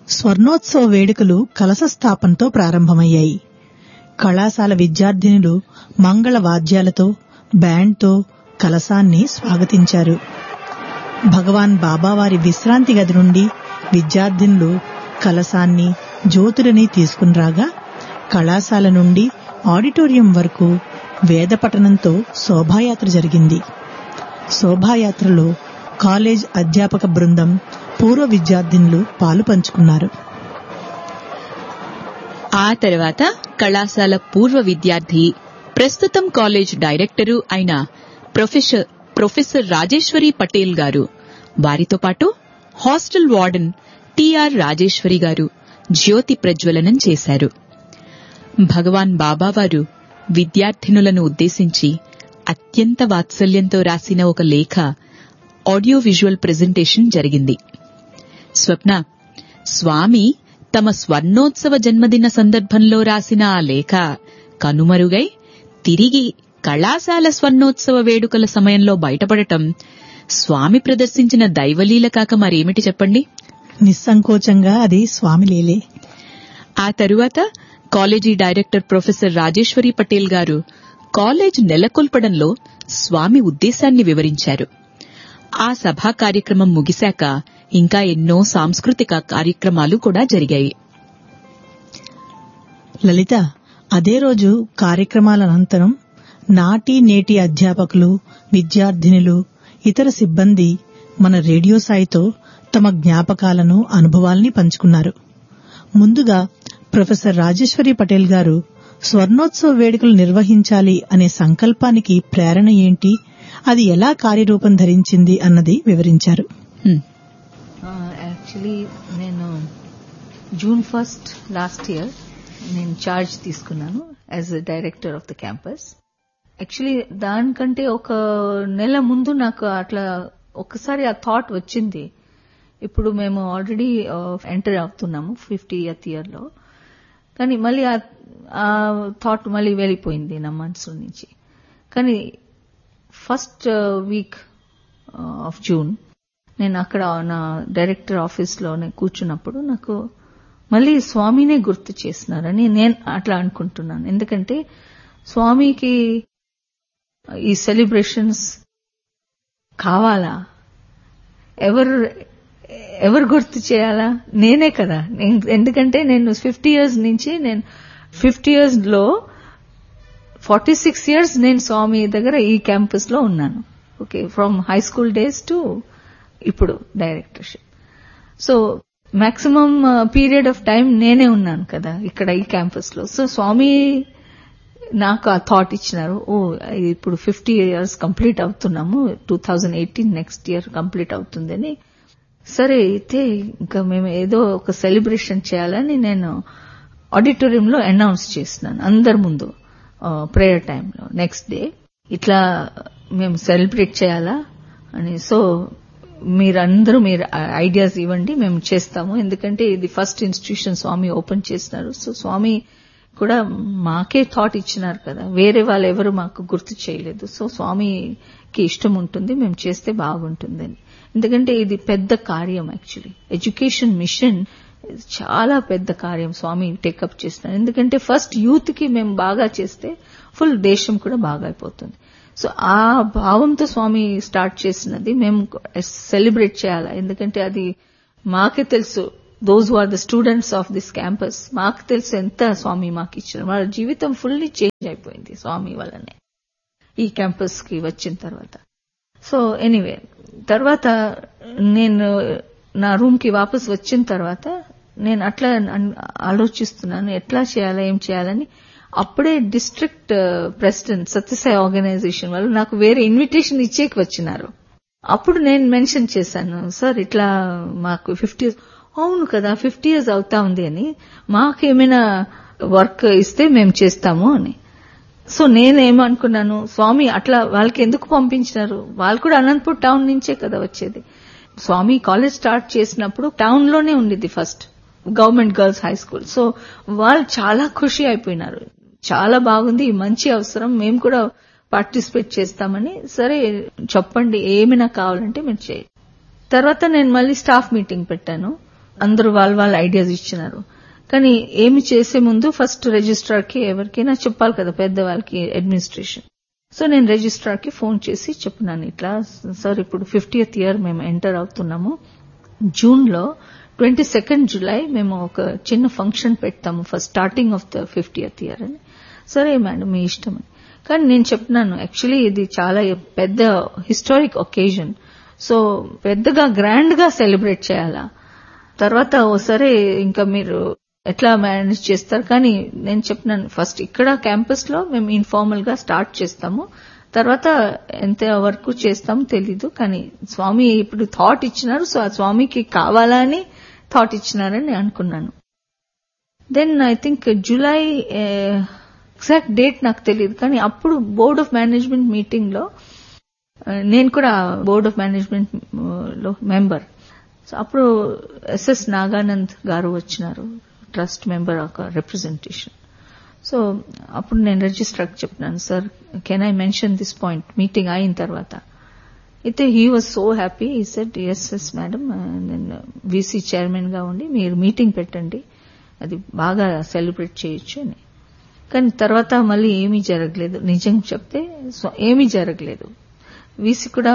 స్వర్ణోత్సవ వేడుకలు కలశ స్థాపనతో ప్రారంభమయ్యాయి కళాశాల విద్యార్థినులు మంగళ వాద్యాలతో బ్యాండ్తో కలశాన్ని స్వాగతించారు భగవాన్ బాబావారి విశ్రాంతి గది నుండి విద్యార్థినులు కలశాన్ని జ్యోతులని తీసుకునిరాగా కళాశాల నుండి ఆడిటోరియం వరకు వేద పఠనంతో శోభాయాత్ర జరిగింది శోభాయాత్రలో కాలేజ్ అధ్యాపక బృందం పూర్వ విద్యార్థినులు పాలు పంచుకున్నారు ఆ తర్వాత కళాశాల పూర్వ విద్యార్థి ప్రస్తుతం కాలేజ్ డైరెక్టరు అయిన ప్రొఫెసర్ ప్రొఫెసర్ రాజేశ్వరి పటేల్ గారు వారితో పాటు హాస్టల్ వార్డెన్ టిఆర్ రాజేశ్వరి గారు జ్యోతి ప్రజ్వలనం చేశారు భగవాన్ బాబావారు విద్యార్థినులను ఉద్దేశించి అత్యంత వాత్సల్యంతో రాసిన ఒక లేఖ ఆడియో విజువల్ ప్రెజెంటేషన్ జరిగింది స్వప్న స్వామి తమ స్వర్ణోత్సవ జన్మదిన సందర్భంలో రాసిన ఆ లేఖ కనుమరుగై తిరిగి కళాశాల స్వర్ణోత్సవ వేడుకల సమయంలో బయటపడటం స్వామి ప్రదర్శించిన దైవలీల కాక మరేమిటి చెప్పండి నిస్సంకోచంగా అది స్వామి లేలే ఆ తరువాత college director professor Rajeshwari Patel గారు కాలేజ్ నెలకొల్పడంలో స్వామి ఉద్దేశాన్ని వివరించారు ఆ సభా కార్యక్రమం ముగిశాక ఇంకా ఎన్నో సాంస్కృతిక కార్యక్రమాలు కూడా జరిగాయి లలిత అదే రోజు కార్యక్రమాల అనంతరం నాటి నేటి అధ్యాపకులు విద్యార్థినులు ఇతర సిబ్బంది మన రేడియో సాయితో తమ జ్ఞాపకాలను అనుభవాల్ని పంచుకున్నారు ముందుగా ప్రొఫెసర్ రాజేశ్వరి పటేల్ గారు స్వర్ణోత్సవ వేడుకలు నిర్వహించాలి అనే సంకల్పానికి ప్రేరణ ఏంటి అది ఎలా కార్యరూపం ధరించింది అన్నది వివరించారు హ్మ్. యాక్చువల్లీ నేను జూన్ ఫస్ట్ లాస్ట్ ఇయర్ నేను చార్జ్ తీసుకున్నాను as a director of the campus actually దానికంటే ఒక నెల ముందు నాకు అట్లా ఒకసారి ఆ థాట్ వచ్చింది ఇప్పుడు మేము ఆల్రెడీ ఎంటర్ అవుతున్నాము ఫిఫ్టీ ఇయర్త్ ఇయర్లో కానీ మళ్ళీ ఆ- ఆ థాట్ మళ్ళీ వెళ్ళిపోయింది నా మనసు నుంచి కానీ ఫస్ట్ వీక్ ఆఫ్ జూన్ నేను అక్కడ నా డైరెక్టర్ ఆఫీస్లోనే కూర్చున్నప్పుడు నాకు మళ్ళీ స్వామినే గుర్తు చేసినారని నేను అట్లా అనుకుంటున్నాను ఎందుకంటే స్వామికి ఈ సెలబ్రేషన్స్ కావాలా ఎవరు ఎవరు గుర్తు చేయాలా నేనే కదా నేను- ఎందుకంటే నేను ఫిఫ్టీ ఇయర్స్ నుంచి నేను ఫిఫ్టీ ఇయర్స్ లో ఫార్టీ సిక్స్ ఇయర్స్ నేను స్వామి దగ్గర ఈ క్యాంపస్ లో ఉన్నాను okay from high school days to ఇప్పుడు directorship so maximum period of time నేనే ఉన్నాను కదా ఇక్కడ ఈ క్యాంపస్ లో సో స్వామి నాకు ఆ థాట్ ఇచ్చినారు ఓ ఇప్పుడు ఫిఫ్టీ ఇయర్స్ కంప్లీట్ అవుతున్నాము two thousand eighteen next year complete అవుతుందని సరే అయితే ఇంకా మేము ఏదో ఒక సెలబ్రేషన్ చేయాలని నేను ఆడిటోరియంలో అనౌన్స్ చేసినాను అందరి ముందు ప్రేయర్ టైంలో నెక్స్ట్ డే ఇట్లా మేము సెలబ్రేట్ చేయాలా అని సో మీరందరూ మీరు ఐడియాస్ ఇవ్వండి మేము చేస్తాము ఎందుకంటే ఇది ఫస్ట్ ఇన్స్టిట్యూషన్ స్వామి ఓపెన్ చేసినారు సో స్వామి కూడా మాకే థాట్ ఇచ్చినారు కదా వేరే వాళ్ళు ఎవరు మాకు గుర్తు చేయలేదు సో స్వామికి ఇష్టం ఉంటుంది మేము చేస్తే బాగుంటుందని ఎందుకంటే ఇది పెద్ద కార్యం యాక్చువల్లీ ఎడ్యుకేషన్ మిషన్ చాలా పెద్ద కార్యం స్వామి టేకప్ చేస్తున్నారు ఎందుకంటే ఫస్ట్ యూత్ కి మేము బాగా చేస్తే ఫుల్ దేశం కూడా బాగా అయిపోతుంది సో ఆ భావంతో స్వామి స్టార్ట్ చేసినది మేము సెలబ్రేట్ చేయాలి ఎందుకంటే అది మాకే తెలుసు those are the students of this campus మాకు తెలుసు ఎంత స్వామి మాకు ఇచ్చారు వాళ్ళ జీవితం ఫుల్లీ చేంజ్ అయిపోయింది స్వామి వల్లనే ఈ క్యాంపస్ కి వచ్చిన తర్వాత సో ఎనీవే తర్వాత నేను నా రూమ్ కి వాపస్ వచ్చిన తర్వాత నేను అట్లా అన్- ఆలోచిస్తున్నాను ఎట్లా చేయాలా ఏం చేయాలని అప్పుడే డిస్ట్రిక్ట్ ప్రెసిడెంట్ సత్యసాయి ఆర్గనైజేషన్ వాళ్ళు నాకు వేరే ఇన్విటేషన్ ఇచ్చేకి వచ్చినారు అప్పుడు నేను మెన్షన్ చేశాను సార్ ఇట్లా మాకు ఫిఫ్టీ అవును కదా ఫిఫ్టీ ఇయర్స్ అవుతా ఉంది అని మాకేమైనా వర్క్ ఇస్తే మేము చేస్తాము అని సో నేనేమనుకున్నాను స్వామి అట్లా వాళ్ళకి ఎందుకు పంపించినారు వాళ్ళు కూడా అనంతపూర్ టౌన్ నుంచే కదా వచ్చేది స్వామి కాలేజ్ స్టార్ట్ చేసినప్పుడు టౌన్ లోనే ఉండేది first government girls high school so వాళ్ళు చాలా ఖుషి అయిపోయినారు చాలా బాగుంది ఈ మంచి అవసరం మేము కూడా పార్టిసిపేట్ చేస్తామని సరే చెప్పండి ఏమైనా కావాలంటే మీరు చేయండి తర్వాత నేను మళ్ళీ స్టాఫ్ మీటింగ్ పెట్టాను అందరూ వాళ్ళ వాళ్ళ ఐడియాస్ ఇచ్చినారు కానీ ఏమి చేసే ముందు ఫస్ట్ రిజిస్ట్రార్ కి ఎవరికైనా చెప్పాలి కదా పెద్దవాళ్ళకి అడ్మినిస్ట్రేషన్ సో నేను రిజిస్ట్రార్ కి ఫోన్ చేసి చెప్పినాను ఇట్లా సార్ ఇప్పుడు ఫిఫ్టీయత్ ఇయర్ మేము ఎంటర్ అవుతున్నాము జూన్ లో ట్వంటీ సెకండ్ జులై మేము ఒక చిన్న ఫంక్షన్ పెడతాము first starting of the fiftieth year అని సరే మేడం మీ ఇష్టం అని కానీ నేను చెప్తున్నాను యాక్చువల్లీ ఇది చాలా పెద్ద హిస్టారిక్ ఒకేజన్ సో పెద్దగా గ్రాండ్ గా సెలబ్రేట్ చేయాలా తర్వాత ఓసారి ఇంకా మీరు ఎట్లా మేనేజ్ చేస్తారు కానీ నేను చెప్పినాను ఫస్ట్ ఇక్కడ క్యాంపస్ లో మేము ఇన్ఫార్మల్ గా స్టార్ట్ చేస్తాము తర్వాత ఎంత వరకు చేస్తామో తెలీదు కానీ స్వామి ఇప్పుడు థాట్ ఇచ్చినారు సో ఆ స్వామికి కావాలా అని థాట్ ఇచ్చినారని అనుకున్నాను then I think July exact date నాకు తెలియదు కానీ అప్పుడు బోర్డ్ ఆఫ్ మేనేజ్మెంట్ మీటింగ్ లో నేను కూడా బోర్డ్ ఆఫ్ మేనేజ్మెంట్ లో మెంబర్ సో అప్పుడు ఎస్ఎస్ నాగానంద్ గారు వచ్చినారు ట్రస్ట్ మెంబర్ ఒక రిప్రజెంటేషన్ సో అప్పుడు నేను రిజిస్టర్ చెప్పినాను sir can I mention this point meeting అయిన తర్వాత అయితే he was so happy he said yes yes madam నేను వీసీ చైర్మన్ గా ఉండి మీరు మీటింగ్ పెట్టండి అది బాగా సెలబ్రేట్ చేయొచ్చు అని కానీ తర్వాత మళ్ళీ ఏమీ జరగలేదు నిజం చెప్తే ఏమీ జరగలేదు వీసీ కూడా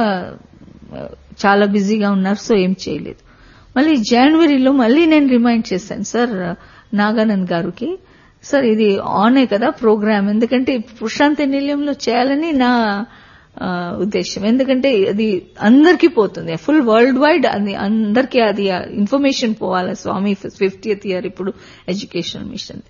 చాలా బిజీగా ఉన్నారు సో ఏం చేయలేదు మళ్ళీ జనవరిలో మళ్ళీ నేను రిమైండ్ చేశాను సార్ నాగానంద్ గారికి సార్ ఇది ఆనే కదా ప్రోగ్రామ్ ఎందుకంటే ప్రశాంతి నిలయంలో చేయాలని నా ఉద్దేశం ఎందుకంటే అది అందరికీ పోతుంది ఫుల్ వరల్డ్ వైడ్ అది అందరికీ అది ఇన్ఫర్మేషన్ పోవాలి స్వామి ఫిఫ్టీయత్ ఇయర్ ఇప్పుడు education mission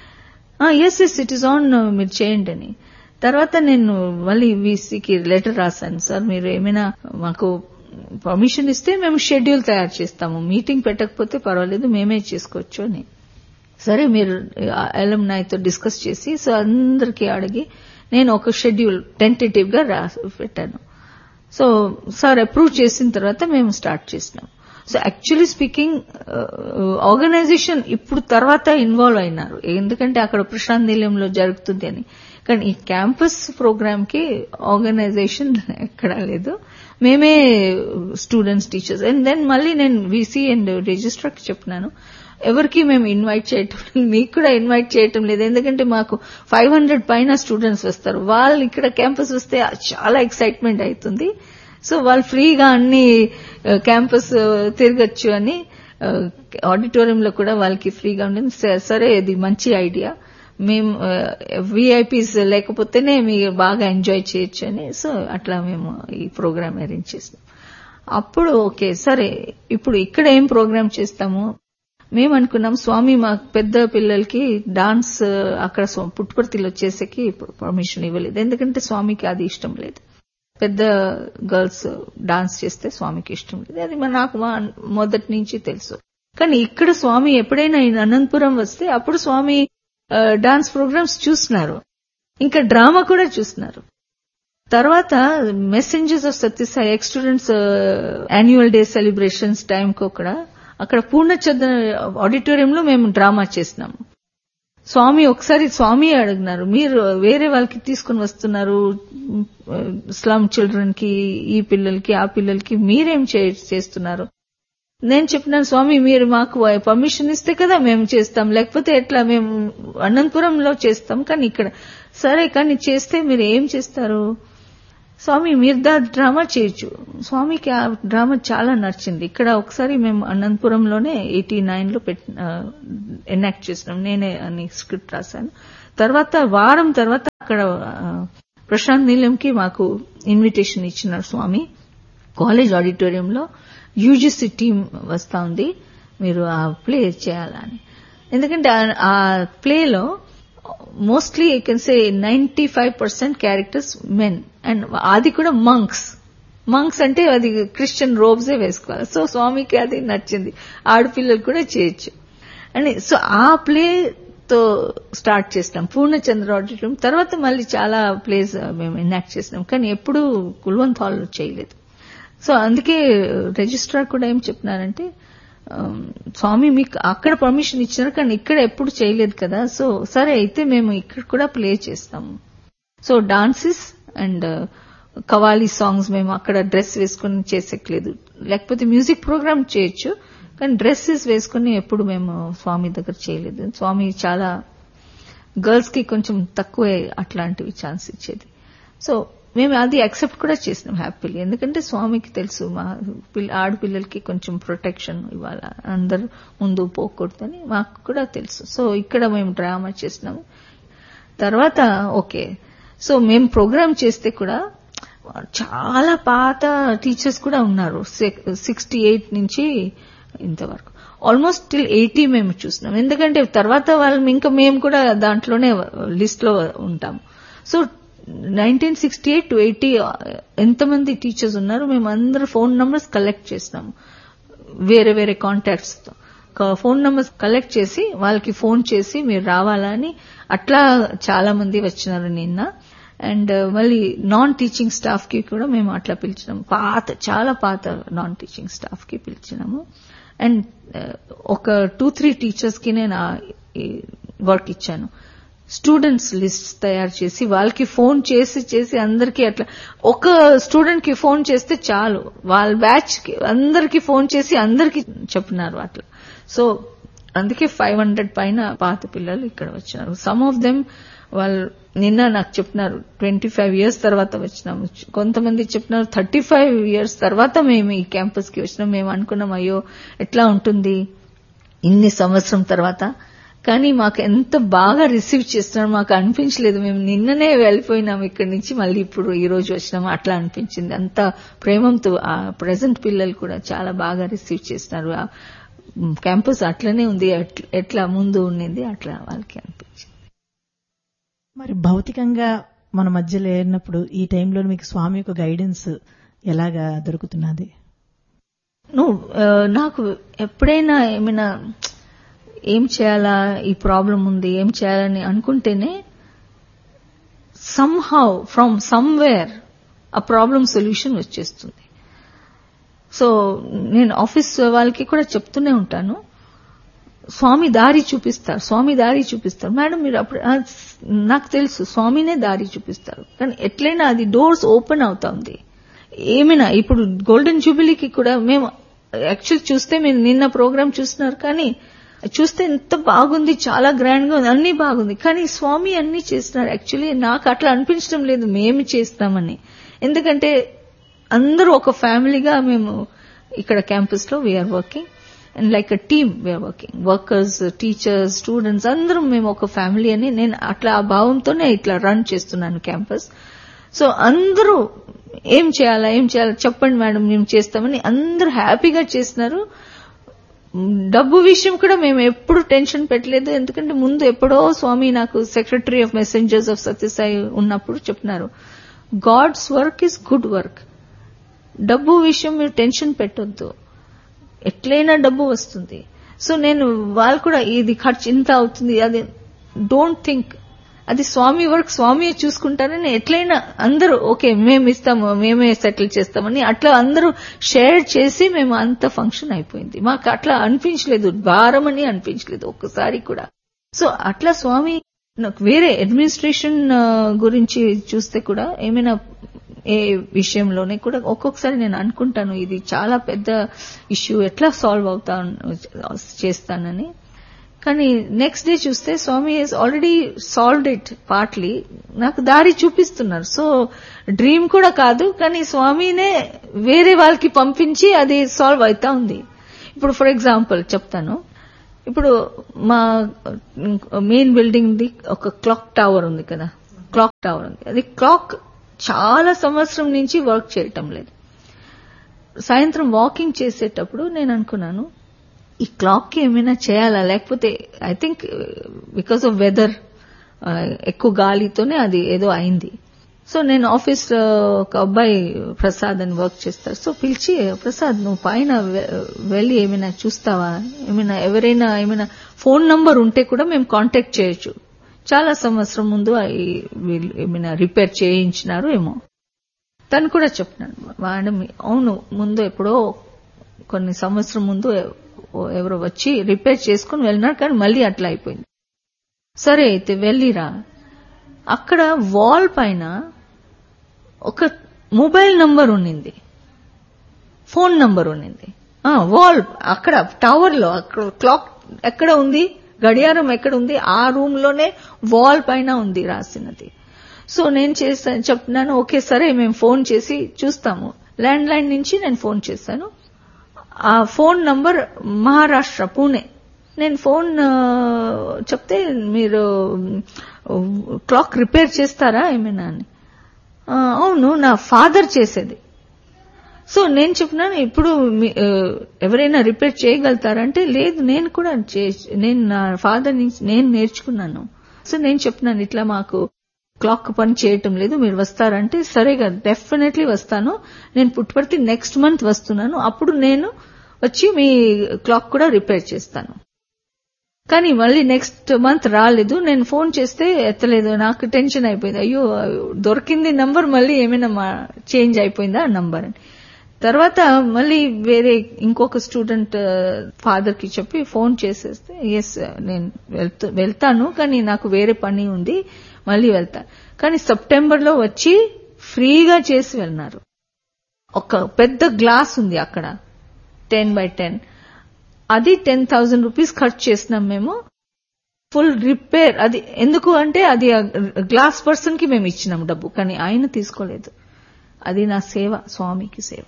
yes yes it is on మీరు చేయండి అని తర్వాత నేను మళ్ళీ వీసీకి లెటర్ రాశాను సార్ మీరు ఏమైనా మాకు పర్మిషన్ ఇస్తే మేము షెడ్యూల్ తయారు చేస్తాము మీటింగ్ పెట్టకపోతే పర్వాలేదు మేమే చేసుకోవచ్చు అని సరే మీరు ఎలంనాయ్తో డిస్కస్ చేసి సో అందరికీ అడిగి నేను ఒక షెడ్యూల్ టెంటేటివ్ గా పెట్టాను సో సార్ అప్రూవ్ చేసిన తర్వాత మేము స్టార్ట్ చేసినాం సో యాక్చువల్లీ స్పీకింగ్ ఆర్గనైజేషన్ ఇప్పుడు తర్వాత ఇన్వాల్వ్ అయినారు ఎందుకంటే అక్కడ ప్రశాంత్ నిలయంలో జరుగుతుంది అని కానీ ఈ క్యాంపస్ ప్రోగ్రామ్ కి ఆర్గనైజేషన్ ఎక్కడా లేదు మేమే స్టూడెంట్స్ టీచర్స్ అండ్ దెన్ మళ్ళీ నేను వీసీ అండ్ రిజిస్టర్ కి చెప్పినాను ఎవరికి మేము ఇన్వైట్ చేయటం మీకు కూడా ఇన్వైట్ చేయటం లేదు ఎందుకంటే మాకు ఫైవ్ హండ్రెడ్ పైన స్టూడెంట్స్ వస్తారు వాళ్ళు ఇక్కడ క్యాంపస్ వస్తే చాలా ఎక్సైట్మెంట్ అవుతుంది సో వాళ్ళు ఫ్రీగా అన్ని క్యాంపస్ తిరగచ్చు అని ఆడిటోరియంలో కూడా వాళ్ళకి ఫ్రీగా ఉంటుంది సరే ఇది మంచి ఐడియా మేము విఐపీస్ లేకపోతేనే మీరు బాగా ఎంజాయ్ చేయొచ్చు అని సో అట్లా మేము ఈ ప్రోగ్రామ్ అరేంజ్ చేస్తాం అప్పుడు ఓకే సరే ఇప్పుడు ఇక్కడ ఏం ప్రోగ్రామ్ చేస్తాము మేము అనుకున్నాం స్వామి మా పెద్ద పిల్లలకి డాన్స్ అక్కడ పుట్టుపర్తిలో చేసేకి పర్మిషన్ ఇవ్వలేదు ఎందుకంటే స్వామికి అది ఇష్టం లేదు పెద్ద గర్ల్స్ డాన్స్ చేస్తే స్వామికి ఇష్టం లేదు అది నాకు మొదటి నుంచి తెలుసు కానీ ఇక్కడ స్వామి ఎప్పుడైనా అనంతపురం వస్తే అప్పుడు స్వామి డాన్స్ ప్రోగ్రామ్స్ చూస్తున్నారు ఇంకా డ్రామా కూడా చూస్తున్నారు తర్వాత messengers of Sathya Sai ex students annual day celebrations time కూడా అక్కడ పూర్ణచంద్ర ఆడిటోరియంలో మేము డ్రామా చేసినాము స్వామి ఒకసారి స్వామి అడిగినారు మీరు వేరే వాళ్ళకి తీసుకుని వస్తున్నారు స్లమ్ చిల్డ్రన్ కి ఈ పిల్లలకి ఆ పిల్లలకి మీరేం చేస్తున్నారు నేను చెప్పినాను స్వామి మీరు మాకు పర్మిషన్ ఇస్తే కదా మేము చేస్తాం లేకపోతే ఎట్లా మేము అనంతపురంలో చేస్తాం కానీ ఇక్కడ సరే కానీ చేస్తే మీరు ఏం చేస్తారు స్వామి మీరు దా డ్రామా చేయొచ్చు స్వామికి ఆ డ్రామా చాలా నచ్చింది ఇక్కడ ఒకసారి మేము అనంతపురంలోనే ఎయిటీ నైన్ లో ఎనాక్ట్ చేసినాం నేనే అని స్క్రిప్ట్ రాశాను తర్వాత వారం తర్వాత అక్కడ ప్రశాంత్ నీలంకి మాకు ఇన్విటేషన్ ఇచ్చినారు స్వామి కాలేజ్ ఆడిటోరియంలో యూజీసీ టీం వస్తా ఉంది మీరు ఆ ప్లే చేయాలని ఎందుకంటే ఆ ప్లేలో mostly you can say ninety five percent characters men and అది కూడా మంక్స్ మంక్స్ అంటే అది క్రిస్టియన్ రోబ్సే వేసుకోవాలి సో స్వామికి అది నచ్చింది ఆడపిల్లలు కూడా చేయొచ్చు అని సో ఆ ప్లే తో స్టార్ట్ చేసినాం పూర్ణచంద్ర ఆడిటోరియం తర్వాత మళ్ళీ చాలా ప్లేస్ మేము ఎనాక్ట్ చేసినాం కానీ ఎప్పుడూ కుల్వంత్ హాల్లో చేయలేదు సో అందుకే రిజిస్ట్రార్ కూడా ఏం చెప్పినారంటే స్వామి మీకు అక్కడ పర్మిషన్ ఇచ్చినారు కానీ ఇక్కడ ఎప్పుడు చేయలేదు కదా సో సరే అయితే మేము ఇక్కడ కూడా ప్లే చేస్తాము so dances and qawwali songs మేము అక్కడ డ్రెస్ వేసుకుని చేసేట్లేదు లేకపోతే మ్యూజిక్ ప్రోగ్రామ్ చేయొచ్చు కానీ డ్రెస్సెస్ వేసుకుని ఎప్పుడు మేము స్వామి దగ్గర చేయలేదు స్వామి చాలా గర్ల్స్ కి కొంచెం తక్కువే అట్లాంటివి ఛాన్స్ ఇచ్చేది సో మేము అది అక్సెప్ట్ కూడా చేసినాం హ్యాపీలీ ఎందుకంటే స్వామికి తెలుసు మా పిల్ల ఆడపిల్లలకి కొంచెం ప్రొటెక్షన్ ఇవ్వాలి అందరు ముందు పోకూడదని మాకు కూడా తెలుసు సో ఇక్కడ మేము డ్రామా చేసినాము తర్వాత ఓకే సో మేము ప్రోగ్రామ్ చేస్తే కూడా చాలా పాత టీచర్స్ కూడా ఉన్నారు సిక్స్టీ ఎయిట్ నుంచి ఇంతవరకు ఆల్మోస్ట్ టిల్ ఎయిటీ మేము చూసినాం ఎందుకంటే తర్వాత వాళ్ళు ఇంకా మేము కూడా దాంట్లోనే లిస్ట్ లో ఉంటాం so nineteen sixty eight to eighty ఎంతమంది టీచర్స్ ఉన్నారు మేము అందరు ఫోన్ నంబర్స్ కలెక్ట్ చేసినాము వేరే వేరే కాంటాక్ట్స్ తో ఫోన్ నంబర్స్ కలెక్ట్ చేసి వాళ్ళకి ఫోన్ చేసి మీరు రావాలా అని అట్లా చాలా మంది వచ్చినారు నిన్న అండ్ మళ్ళీ నాన్ టీచింగ్ స్టాఫ్ కి కూడా మేము అట్లా పిలిచినాము పాత చాలా పాత నాన్ టీచింగ్ స్టాఫ్ కి పిలిచినాము అండ్ ఒక టూ త్రీ టీచర్స్ కి నేను వర్క్ ఇచ్చాను స్టూడెంట్స్ లిస్ట్ తయారు చేసి వాళ్ళకి ఫోన్ చేసి చేసి అందరికి అట్లా ఒక స్టూడెంట్ కి ఫోన్ చేస్తే చాలు వాళ్ళ బ్యాచ్ కి అందరికి ఫోన్ చేసి అందరికి చెప్పినారు అట్లా సో అందుకే ఫైవ్ హండ్రెడ్ పైన పాత పిల్లలు ఇక్కడ వచ్చినారు సమ్ ఆఫ్ దెమ్ వాళ్ళు నిన్న నాకు చెప్పినారు ట్వంటీ ఫైవ్ ఇయర్స్ తర్వాత వచ్చినాము కొంతమంది చెప్పినారు థర్టీ ఫైవ్ ఇయర్స్ తర్వాత మేము ఈ క్యాంపస్ కి వచ్చినాం మేము అనుకున్నాం అయ్యో ఎట్లా ఉంటుంది ఇన్ని సంవత్సరం తర్వాత కానీ మాకు ఎంత బాగా రిసీవ్ చేస్తున్నారు మాకు అనిపించలేదు మేము నిన్ననే వెళ్ళిపోయినాం ఇక్కడి నుంచి మళ్ళీ ఇప్పుడు ఈ రోజు వచ్చినాము అట్లా అనిపించింది అంత ప్రేమంతో ఆ ప్రజెంట్ పిల్లలు కూడా చాలా బాగా రిసీవ్ చేస్తున్నారు క్యాంపస్ అట్లనే ఉంది ఎట్లా ముందు ఉన్నది అట్లా వాళ్ళకి అనిపించింది మరి భౌతికంగా మన మధ్య లేనప్పుడు ఈ టైంలో మీకు స్వామి యొక్క గైడెన్స్ ఎలాగా దొరుకుతున్నది నువ్వు నాకు ఎప్పుడైనా ఏమైనా ఏం చేయాలా ఈ ప్రాబ్లం ఉంది ఏం చేయాలని అనుకుంటేనే సమ్హౌ ఫ్రమ్ సమ్వేర్ ఆ ప్రాబ్లం సొల్యూషన్ వచ్చేస్తుంది సో నేను ఆఫీస్ వాళ్ళకి కూడా చెప్తూనే ఉంటాను స్వామి దారి చూపిస్తారు స్వామి దారి చూపిస్తారు మేడం మీరు అప్పుడు నాకు తెలుసు స్వామినే దారి చూపిస్తారు కానీ ఎట్లయినా అది డోర్స్ ఓపెన్ అవుతా ఉంది ఏమైనా ఇప్పుడు గోల్డెన్ జూబిలీకి కూడా మేము యాక్చువల్ చూస్తే మీరు నిన్న ప్రోగ్రామ్ చూస్తున్నారు కానీ చూస్తే ఎంత బాగుంది చాలా గ్రాండ్ గా ఉంది అన్ని బాగుంది కానీ స్వామి అన్ని చేస్తున్నారు యాక్చువల్లీ నాకు అట్లా అనిపించడం లేదు మేము చేస్తామని ఎందుకంటే అందరూ ఒక ఫ్యామిలీగా మేము ఇక్కడ క్యాంపస్ లో we are working and like a team we are working workers teachers students అందరం మేము ఒక ఫ్యామిలీ అని నేను అట్లా ఆ భావంతోనే ఇట్లా రన్ చేస్తున్నాను క్యాంపస్ సో అందరూ ఏం చేయాలా ఏం చేయాలా చెప్పండి మేడం మేము చేస్తామని అందరూ హ్యాపీగా చేస్తున్నారు డబ్బు విషయం కూడా మేము ఎప్పుడు టెన్షన్ పెట్టలేదు ఎందుకంటే ముందు ఎప్పుడో స్వామి నాకు secretary of messengers of Sathya Sai ఉన్నప్పుడు చెప్పినారు God's work is good work డబ్బు విషయం మీరు టెన్షన్ పెట్టొద్దు ఎట్లయినా డబ్బు వస్తుంది సో నేను వాళ్ళు కూడా ఇది ఖర్చు ఇంత అవుతుంది అది డోంట్ థింక్ అది స్వామి వర్క్ స్వామి చూసుకుంటారని ఎట్లయినా అందరూ ఓకే మేము ఇస్తాము మేమే సెటిల్ చేస్తామని అట్లా అందరూ షేర్ చేసి మేము అంత ఫంక్షన్ అయిపోయింది మాకు అట్లా అనిపించలేదు భారం అని అనిపించలేదు ఒక్కసారి కూడా సో అట్లా స్వామి నాకు వేరే అడ్మినిస్ట్రేషన్ గురించి చూస్తే కూడా ఏమైనా ఏ విషయంలోనే కూడా ఒక్కొక్కసారి నేను అనుకుంటాను ఇది చాలా పెద్ద ఇష్యూ ఎట్లా సాల్వ్ అవుతా చేస్తానని కానీ నెక్స్ట్ డే చూస్తే Swami he's already solved it partly నాకు దారి చూపిస్తున్నారు సో డ్రీమ్ కూడా కాదు కానీ స్వామినే వేరే వాళ్ళకి పంపించి అది సాల్వ్ అవుతా ఉంది ఇప్పుడు ఫర్ ఎగ్జాంపుల్ చెప్తాను ఇప్పుడు మా మెయిన్ బిల్డింగ్ ది ఒక క్లాక్ టవర్ ఉంది కదా క్లాక్ టవర్ ఉంది అది క్లాక్ చాలా సంవత్సరం నుంచి వర్క్ చేయటం లేదు సాయంత్రం వాకింగ్ చేసేటప్పుడు నేను అనుకున్నాను ఈ క్లాక్ కి ఏమైనా చేయాలా లేకపోతే I think because of weather ఎక్కువ గాలితోనే అది ఏదో అయింది సో నేను ఆఫీస్ ఒక అబ్బాయి ప్రసాద్ అని వర్క్ చేస్తారు సో పిలిచి ప్రసాద్ నువ్వు పైన వెళ్ళి ఏమైనా చూస్తావా ఏమైనా ఎవరైనా ఏమైనా ఫోన్ నంబర్ ఉంటే కూడా మేము కాంటాక్ట్ చేయొచ్చు చాలా సంవత్సరం ముందు ఏమైనా రిపేర్ చేయించినారు ఏమో తను కూడా చెప్పినాడు మేడం అవును ముందు ఎప్పుడో కొన్ని సంవత్సరం ముందు ఎవరో వచ్చి రిపేర్ చేసుకుని వెళ్ళినారు కానీ మళ్ళీ అట్లా అయిపోయింది సరే అయితే వెళ్ళిరా అక్కడ వాల్ పైన ఒక మొబైల్ నంబర్ ఉన్నింది ఫోన్ నంబర్ ఉన్నింది వాల్ అక్కడ టవర్ లో అక్కడ క్లాక్ ఎక్కడ ఉంది గడియారం ఎక్కడ ఉంది ఆ రూమ్ లోనే వాల్ పైన ఉంది రాసినది సో నేను చేస్తాను చెప్తున్నాను ఓకే సరే మేము ఫోన్ చేసి చూస్తాము ల్యాండ్ లైన్ నుంచి నేను ఫోన్ చేశాను ఆ ఫోన్ నంబర్ మహారాష్ట్ర పూణే నేను ఫోన్ ఆ, చెప్తే మీరు క్లాక్ రిపేర్ చేస్తారా ఏమైనా అని "ఆ, అవును నా ఫాదర్ చేసేది సో నేను చెప్పినాను ఇప్పుడు మీ- ఆ, ఎవరైనా రిపేర్ చేయగలుగుతారంటే లేదు నేను కూడా చే- నేను నా ఫాదర్ నుంచి నేను నేర్చుకున్నాను సో నేను చెప్పినాను ఇట్లా మాకు క్లాక్ పని చేయటం లేదు మీరు వస్తారంటే సరేగా డెఫినెట్లీ వస్తాను నేను పుట్టుపర్తి నెక్స్ట్ మంత్ వస్తున్నాను అప్పుడు నేను వచ్చి మీ క్లాక్ కూడా రిపేర్ చేస్తాను కానీ మళ్ళీ నెక్స్ట్ మంత్ రాలేదు నేను ఫోన్ చేస్తే ఎత్తలేదు నాకు టెన్షన్ అయిపోయింది అయ్యో దొరికింది నంబర్ మళ్ళీ ఏమైనా చేంజ్ అయిపోయిందా ఆ నంబర్ అని తర్వాత మళ్ళీ వేరే ఇంకొక స్టూడెంట్ ఫాదర్ కి చెప్పి ఫోన్ చేసేస్తే ఎస్ నేను వెళ్తా- వెళ్తాను కానీ నాకు వేరే పని ఉంది మళ్ళీ వెళ్తాను కానీ సెప్టెంబర్ లో వచ్చి ఫ్రీగా చేసి వెళ్ళినారు ఒక పెద్ద గ్లాస్ ఉంది అక్కడ టెన్ బై టెన్ అది టెన్ థౌసండ్ రూపీస్ ఖర్చు చేసినాం మేము ఫుల్ రిపేర్ అది ఎందుకు అంటే అది గ్లాస్ పర్సన్ కి మేము ఇచ్చినాం డబ్బు కానీ ఆయన తీసుకోలేదు అది నా సేవ స్వామికి సేవ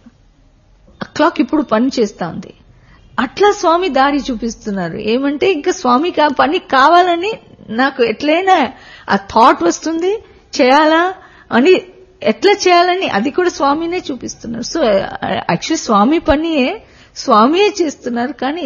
ఆ క్లాక్ ఇప్పుడు పని చేస్తా ఉంది అట్లా స్వామి దారి చూపిస్తున్నారు ఏమంటే ఇంకా స్వామికి ఆ పని కావాలని నాకు ఎట్లయినా ఆ థాట్ వస్తుంది చేయాలా అని ఎట్లా చేయాలని అది కూడా స్వామినే చూపిస్తున్నారు సో యాక్చువల్లీ స్వామి పనియే స్వామియే చేస్తున్నారు కానీ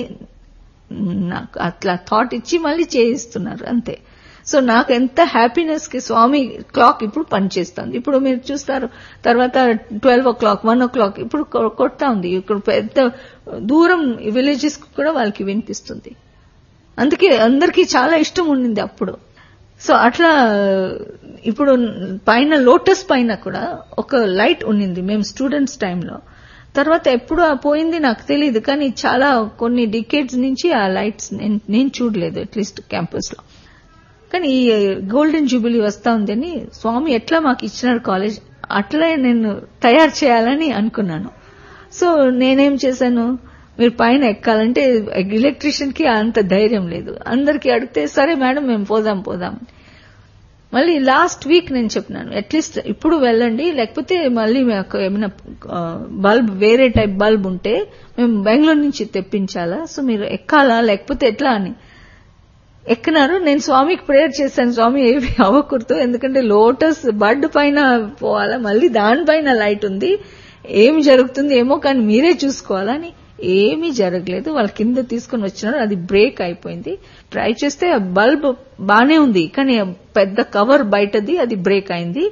నాకు అట్లా థాట్ ఇచ్చి మళ్ళీ చేయిస్తున్నారు అంతే సో నాకు ఎంత హ్యాపీనెస్ కి స్వామి క్లాక్ ఇప్పుడు పనిచేస్తుంది ఇప్పుడు మీరు చూస్తారు తర్వాత twelve o'clock one o'clock ఇప్పుడు కొ- కొడతా ఉంది ఇప్పుడు పెద్ద దూరం విలేజెస్ కూడా వాళ్ళకి వినిపిస్తుంది అందుకే అందరికీ చాలా ఇష్టం ఉండింది అప్పుడు సో అట్లా ఇప్పుడు పైన లోటస్ పైన కూడా ఒక లైట్ ఉండింది మేము స్టూడెంట్స్ టైంలో తర్వాత ఎప్పుడు ఆ పోయింది నాకు తెలియదు కానీ చాలా కొన్ని డికేట్స్ నుంచి ఆ లైట్స్ నేను నేను చూడలేదు అట్లీస్ట్ క్యాంపస్ లో కానీ ఈ గోల్డెన్ జూబిలీ వస్తా ఉందని స్వామి ఎట్లా మాకు ఇచ్చినారు కాలేజ్ అట్లే నేను తయారు చేయాలని అనుకున్నాను సో నేనేం చేశాను మీరు పైన ఎక్కాలంటే ఎలక్ట్రీషియన్ కి అంత ధైర్యం లేదు అందరికి అడిగితే సరే మేడం మేము పోదాం పోదాం మళ్ళీ లాస్ట్ వీక్ నేను చెప్పినాను అట్లీస్ట్ ఇప్పుడు వెళ్ళండి లేకపోతే మళ్ళీ మాకు ఏమైనా బల్బ్ వేరే టైప్ బల్బ్ ఉంటే మేము బెంగళూరు నుంచి తెప్పించాలా సో మీరు ఎక్కాలా లేకపోతే ఎట్లా అని ఎక్కినారు నేను స్వామికి ప్రేయర్ చేశాను స్వామి ఏమి అవ్వకూడదు ఎందుకంటే లోటస్ బడ్ పైన పోవాలా మళ్ళీ దానిపైన లైట్ ఉంది ఏమి జరుగుతుంది ఏమో కానీ మీరే చూసుకోవాలని ఏమీ జరగలేదు వాళ్ళ కింద తీసుకుని వచ్చినారు అది బ్రేక్ అయిపోయింది ట్రై చేస్తే ఆ బల్బ్ బానే ఉంది కానీ ఆ పెద్ద కవర్ బయటది అది బ్రేక్ అయింది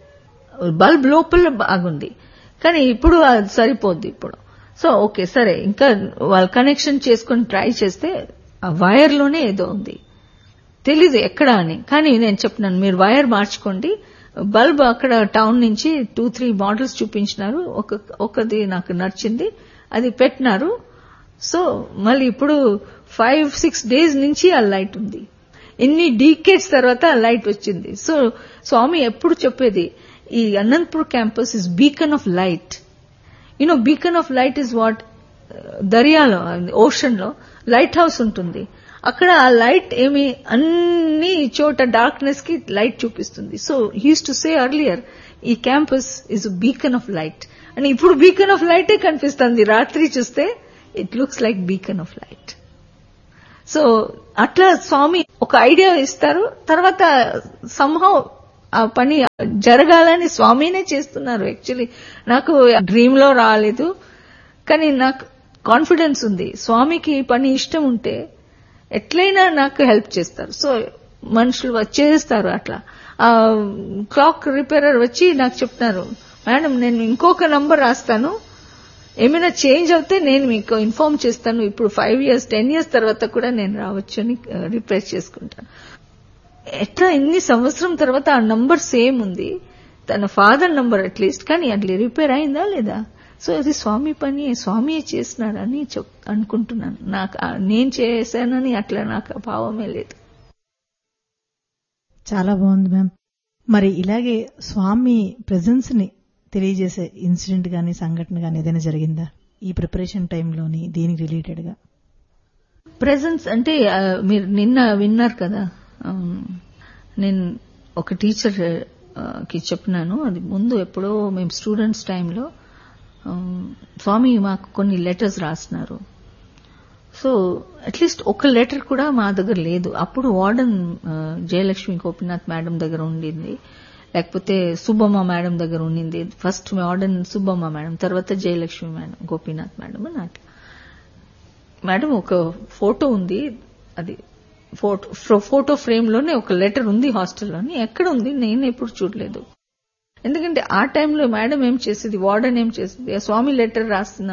బల్బ్ లోపల బాగుంది కానీ ఇప్పుడు అది సరిపోద్ది ఇప్పుడు సో ఓకే సరే ఇంకా వాళ్ళు కనెక్షన్ చేసుకొని ట్రై చేస్తే ఆ వైర్ లోనే ఏదో ఉంది తెలీదు ఎక్కడ అని కానీ నేను చెప్పినాను మీరు వైర్ మార్చుకోండి బల్బ్ అక్కడ టౌన్ నుంచి టూ త్రీ మోడల్స్ చూపించినారు ఒక ఒకది నాకు నచ్చింది అది పెట్టినారు సో మళ్ళీ ఇప్పుడు ఫైవ్ సిక్స్ డేస్ నుంచి ఆ లైట్ ఉంది ఎన్ని డీకేట్స్ తర్వాత ఆ లైట్ వచ్చింది సో స్వామి ఎప్పుడు చెప్పేది ఈ Anantapur campus is beacon of light you know beacon of light is what దరియాలో ఓషన్ లో లైట్ హౌస్ ఉంటుంది అక్కడ ఆ లైట్ ఏమి అన్ని చోట డార్క్నెస్ కి లైట్ చూపిస్తుంది so he's to say earlier ఈ campus is beacon of light అని ఇప్పుడు బీకన్ ఆఫ్ లైటే కనిపిస్తుంది రాత్రి చూస్తే it looks like beacon of light so అట్లా స్వామి ఒక ఐడియా ఇస్తారు తర్వాత సంహౌ ఆ పని జరగాలని స్వామినే చేస్తున్నారు యాక్చువల్లీ నాకు డ్రీమ్ లో రాలేదు కానీ నాకు కాన్ఫిడెన్స్ ఉంది స్వామికి ఈ పని ఇష్టం ఉంటే ఎట్లయినా నాకు హెల్ప్ చేస్తారు సో మనుషులు వచ్చేస్తారు అట్లా ఆ క్లాక్ రిపేరర్ వచ్చి నాకు చెప్తున్నారు మేడం నేను ఇంకొక నంబర్ రాస్తాను ఏమైనా చేంజ్ అవుతే నేను మీకు ఇన్ఫార్మ్ చేస్తాను ఇప్పుడు ఫైవ్ ఇయర్స్ టెన్ ఇయర్స్ తర్వాత కూడా నేను రావచ్చు అని రిప్లేస్ చేసుకుంటాను ఎట్లా ఎన్ని సంవత్సరం తర్వాత ఆ నంబర్ సేమ్ ఉంది తన ఫాదర్ నంబర్ అట్లీస్ట్ కానీ అట్లా రిపేర్ అయిందా లేదా సో అది స్వామి పని స్వామియే చేసినాడని చెప్ అనుకుంటున్నాను నాకు ఆ- నేను చేశానని అట్లా నాకు ఆ భావమే లేదు చాలా బాగుంది మ్యామ్ మరి ఇలాగే స్వామి ప్రెజెన్స్ ని తెలియజేసే ఇన్సిడెంట్ గాని సంఘటన గాని ఏదైనా జరిగిందా ఈ ప్రిపరేషన్ టైంలోని దీనికి రిలేటెడ్ గా ప్రెజెన్స్ అంటే ఆ, మీరు నిన్న విన్నారు కదా ఆమ్, నేను ఒక టీచర్ ఆ, కి చెప్పినాను అది ముందు ఎప్పుడో మేము స్టూడెంట్స్ టైంలో ఆమ్, స్వామి మాకు కొన్ని లెటర్స్ రాసినారు సో అట్లీస్ట్ ఒక లెటర్ కూడా మా దగ్గర లేదు అప్పుడు వార్డన్ ఆ, జయలక్ష్మి గోపీనాథ్ మేడం దగ్గర ఉండింది లేకపోతే సుబ్బమ్మ మేడం దగ్గర ఉండింది ఫస్ట్ వార్డన్ సుబ్బమ్మ మేడం తర్వాత జయలక్ష్మి మేడం గోపీనాథ్ మేడం అని అట్లా మేడం ఒక ఫోటో ఉంది అది ఫోటో ఫ్రో- ఫోటో ఫ్రేమ్ లోనే ఒక లెటర్ ఉంది హాస్టల్లోని ఎక్కడ ఉంది నేను ఎప్పుడు చూడలేదు ఎందుకంటే ఆ టైంలో మేడం ఏం చేసేది వార్డెన్ ఏం చేసేది ఆ స్వామి లెటర్ రాసిన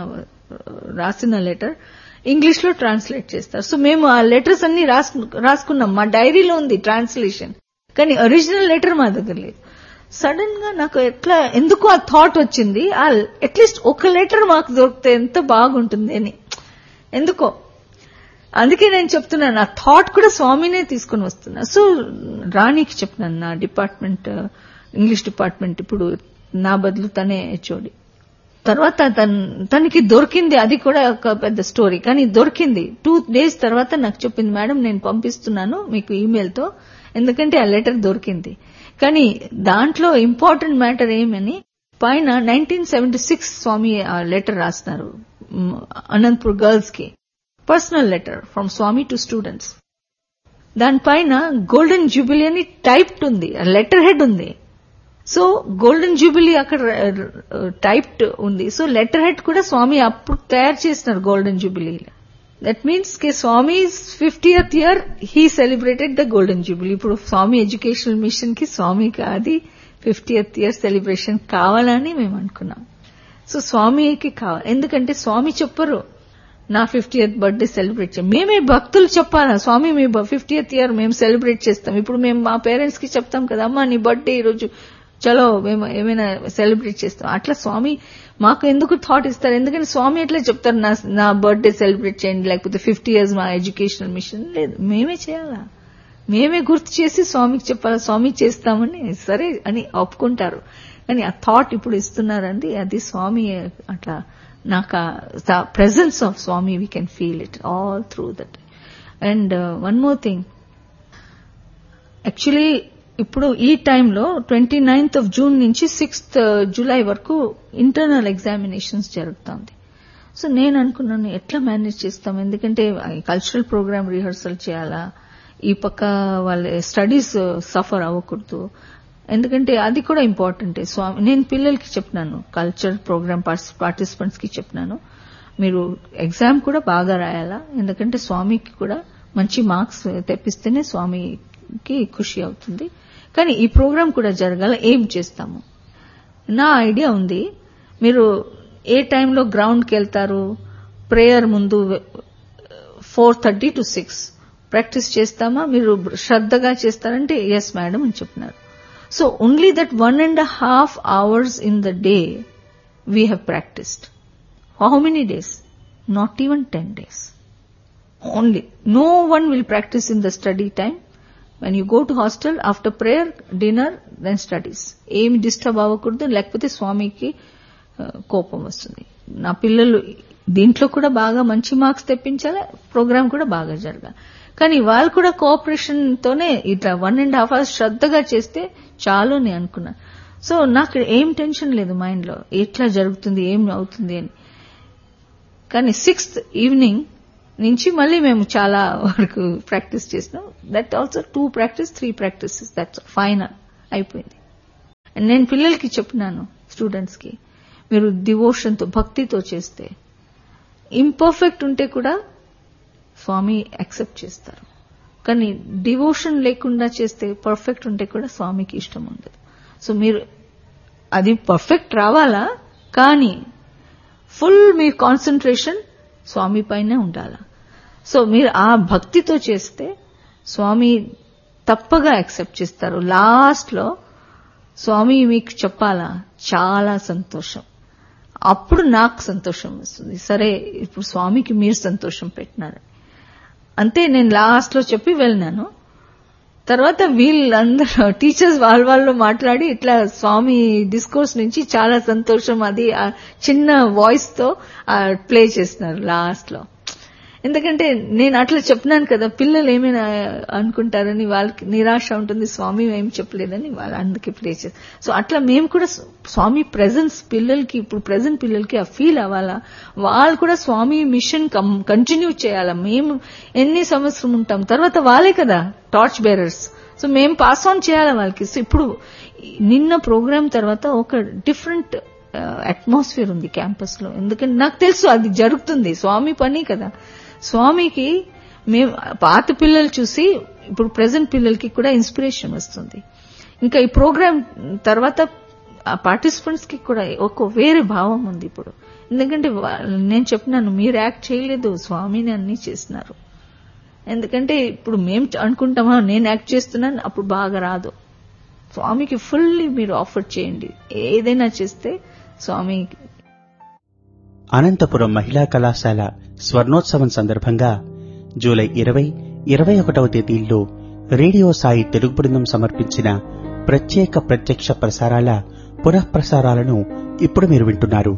రాసిన లెటర్ ఇంగ్లీష్ లో ట్రాన్స్లేట్ చేస్తారు సో మేము ఆ లెటర్స్ అన్ని రాసు- రాసుకున్నాం మా డైరీలో ఉంది ట్రాన్స్లేషన్ కానీ ఒరిజినల్ లెటర్ మా దగ్గర లేదు సడన్ గా నాకు ఎట్లా ఎందుకు ఆ థాట్ వచ్చింది ఆ అట్లీస్ట్ ఒక లెటర్ మాకు దొరికితే ఎంత బాగుంటుంది అని ఎందుకో అందుకే నేను చెప్తున్నాను ఆ థాట్ కూడా స్వామినే తీసుకుని వస్తున్నా సో రాణికి చెప్తున్నాను నా డిపార్ట్మెంట్ ఇంగ్లీష్ డిపార్ట్మెంట్ ఇప్పుడు నా బదులు తనే హెచ్ఓడి తర్వాత తన్ తనకి దొరికింది అది కూడా ఒక పెద్ద స్టోరీ కానీ దొరికింది టూ డేస్ తర్వాత నాకు చెప్పింది మేడం నేను పంపిస్తున్నాను మీకు ఈమెయిల్ తో ఎందుకంటే ఆ లెటర్ దొరికింది కానీ దాంట్లో ఇంపార్టెంట్ మ్యాటర్ ఏమని పైన నైన్టీన్ సెవెంటీ సిక్స్ స్వామి ఆ లెటర్ రాస్తున్నారు మ్, అనంతపూర్ గర్ల్స్ కి personal letter from Swami to students దానిపైన గోల్డెన్ జూబిలీ అని టైప్డ్ ఉంది లెటర్ హెడ్ ఉంది సో గోల్డెన్ జూబిలీ అక్కడ టైప్డ్ ఉంది సో లెటర్ హెడ్ కూడా స్వామి అప్పుడు తయారు చేసినారు గోల్డెన్ జూబిలీ దట్ మీన్స్ కే Swami fiftieth year he celebrated the golden jubilee ఇప్పుడు స్వామి ఎడ్యుకేషనల్ మిషన్ కి స్వామికి అది ఫిఫ్టీయత్ ఇయర్ సెలబ్రేషన్ కావాలని మేము అనుకున్నాం సో స్వామికి కావాలి ఎందుకంటే స్వామి చెప్పరు నా ఫిఫ్టీయత్ బర్త్డే సెలబ్రేట్ చేయం మేమే భక్తులు చెప్పాలా స్వామి మీ ఫిఫ్టీయత్ ఇయర్ మేము సెలబ్రేట్ చేస్తాం ఇప్పుడు మేము మా పేరెంట్స్ కి చెప్తాం కదా అమ్మా నీ బర్త్డే ఈ రోజు చలో మేము ఏమైనా సెలబ్రేట్ చేస్తాం అట్లా స్వామి మాకు ఎందుకు థాట్ ఇస్తారు ఎందుకంటే స్వామి ఎట్లా చెప్తారు నా నా బర్త్డే సెలబ్రేట్ చేయండి లేకపోతే ఫిఫ్టీ ఇయర్స్ మా ఎడ్యుకేషనల్ మిషన్ లేదు మేమే చేయాలా మేమే గుర్తు చేసి స్వామికి చెప్పాలా స్వామి చేస్తామని సరే అని ఒప్పుకుంటారు కానీ ఆ థాట్ ఇప్పుడు ఇస్తున్నారండి అది స్వామి అట్లా నాకు the presence of Swami we can feel it all through that and one more thing actually ఇప్పుడు ఈ టైంలో ట్వంటీ నైన్త్ ఆఫ్ జూన్ నుంచి సిక్స్త్ జూలై వరకు ఇంటర్నల్ ఎగ్జామినేషన్స్ జరుగుతుంది సో నేను అనుకున్నాను ఎట్లా మేనేజ్ చేస్తాం ఎందుకంటే కల్చరల్ ప్రోగ్రామ్ రిహర్సల్ చేయాలా ఈ పక్క వాళ్ళ స్టడీస్ సఫర్ అవ్వకూడదు ఎందుకంటే అది కూడా ఇంపార్టెంట్ స్వామి నేను పిల్లలకి చెప్పినాను కల్చర్ ప్రోగ్రామ్ పార్టిసిపెంట్స్ కి చెప్పినాను మీరు ఎగ్జామ్ కూడా బాగా రాయాలా ఎందుకంటే స్వామికి కూడా మంచి మార్క్స్ తెప్పిస్తేనే స్వామికి ఖుషి అవుతుంది కానీ ఈ ప్రోగ్రామ్ కూడా జరగాల ఏం చేస్తాము నా ఐడియా ఉంది మీరు ఏ టైంలో గ్రౌండ్కి వెళ్తారు ప్రేయర్ ముందు four thirty to six practice చేస్తామా మీరు శ్రద్ధగా చేస్తారంటే ఎస్ మేడం అని చెప్పినారు so only that one and half hours in the day we have practised how many days not even ten days only no one will practise in the study time when you go to hostel after prayer dinner then studies ఏమి disturb అవ్వకూడదు లేకపోతే స్వామికి కోపం వస్తుంది నా పిల్లలు దీంట్లో కూడా బాగా మంచి మార్క్స్ తెప్పించాలి ప్రోగ్రామ్ కూడా బాగా జరగాలి కానీ వాళ్ళు కూడా కోఆపరేషన్ తోనే ఇట్లా వన్ అండ్ హాఫ్ అవర్స్ శ్రద్ధగా చేస్తే చాలు అని అనుకున్నా సో నాకు ఏం టెన్షన్ లేదు మైండ్ లో ఎట్లా జరుగుతుంది ఏం అవుతుంది అని కానీ సిక్స్త్ ఈవినింగ్ నుంచి మళ్ళీ మేము చాలా వరకు ప్రాక్టీస్ చేసినాం that also two practice three practices that's final అయిపోయింది నేను పిల్లలకి చెప్పినాను స్టూడెంట్స్ కి మీరు డివోషన్తో భక్తితో చేస్తే ఇంపర్ఫెక్ట్ ఉంటే కూడా స్వామి యాక్సెప్ట్ చేస్తారు కానీ డివోషన్ లేకుండా చేస్తే పర్ఫెక్ట్ ఉంటే కూడా స్వామికి ఇష్టం ఉండదు సో మీరు అది పర్ఫెక్ట్ రావాలా కానీ ఫుల్ మీ కాన్సన్ట్రేషన్ స్వామి పైనే ఉండాలా సో మీరు ఆ భక్తితో చేస్తే స్వామి తప్పగా యాక్సెప్ట్ చేస్తారు లాస్ట్ లో స్వామి మీకు చెప్పాలా చాలా సంతోషం అప్పుడు నాకు సంతోషం వస్తుంది సరే ఇప్పుడు స్వామికి మీరు సంతోషం పెట్టినారు అంతే నేను లాస్ట్ లో చెప్పి వెళ్ళినాను తర్వాత వీళ్ళందరూ టీచర్స్ వాళ్ళ వాళ్ళు మాట్లాడి ఇట్లా స్వామి డిస్కోర్స్ నుంచి చాలా సంతోషం అది ఆ చిన్న వాయిస్ తో ప్లే చేస్తున్నారు లాస్ట్ లో ఎందుకంటే నేను అట్లా చెప్పినాను కదా పిల్లలు ఏమైనా అనుకుంటారని వాళ్ళకి నిరాశ ఉంటుంది స్వామి ఏం చెప్పలేదని వాళ్ళు అందుకే ప్లే చేస్తారు సో అట్లా మేము కూడా స్వామి ప్రెజెన్స్ పిల్లలకి ఇప్పుడు ప్రెజెంట్ పిల్లలకి ఆ ఫీల్ అవ్వాలా వాళ్ళు కూడా స్వామి మిషన్ కంటిన్యూ చేయాలా మేము ఎన్ని సంవత్సరం ఉంటాం తర్వాత వాళ్ళే కదా టార్చ్ బేరర్స్ సో మేము పాస్ ఆన్ చేయాలి వాళ్ళకి సో ఇప్పుడు నిన్న ప్రోగ్రామ్ తర్వాత ఒక డిఫరెంట్ అట్మాస్ఫియర్ ఉంది క్యాంపస్ లో ఎందుకంటే నాకు తెలుసు అది జరుగుతుంది స్వామి పని కదా స్వామికి మేము పాత పిల్లలు చూసి ఇప్పుడు ప్రజెంట్ పిల్లలకి కూడా ఇన్స్పిరేషన్ వస్తుంది ఇంకా ఈ ప్రోగ్రామ్ తర్వాత ఆ పార్టిసిపెంట్స్ కి కూడా ఒక వేరే భావం ఉంది ఇప్పుడు ఎందుకంటే నేను చెప్పినాను మీరు యాక్ట్ చేయలేదు స్వామిని అన్ని చేస్తున్నారు ఎందుకంటే ఇప్పుడు మేము అనుకుంటామా నేను యాక్ట్ చేస్తున్నాను అప్పుడు బాగా రాదు స్వామికి ఫుల్లీ మీరు ఆఫర్ చేయండి ఏదైనా చేస్తే స్వామి అనంతపురం మహిళా కళాశాల స్వర్ణోత్సవం సందర్భంగా జూలై ఇరవై ఇరవై ఒకటవ తేదీల్లో రేడియో సాయి తెలుగు బృందం సమర్పించిన ప్రత్యేక ప్రత్యక్ష ప్రసారాల పునఃప్రసారాలను ఇప్పుడు మీరు వింటున్నారు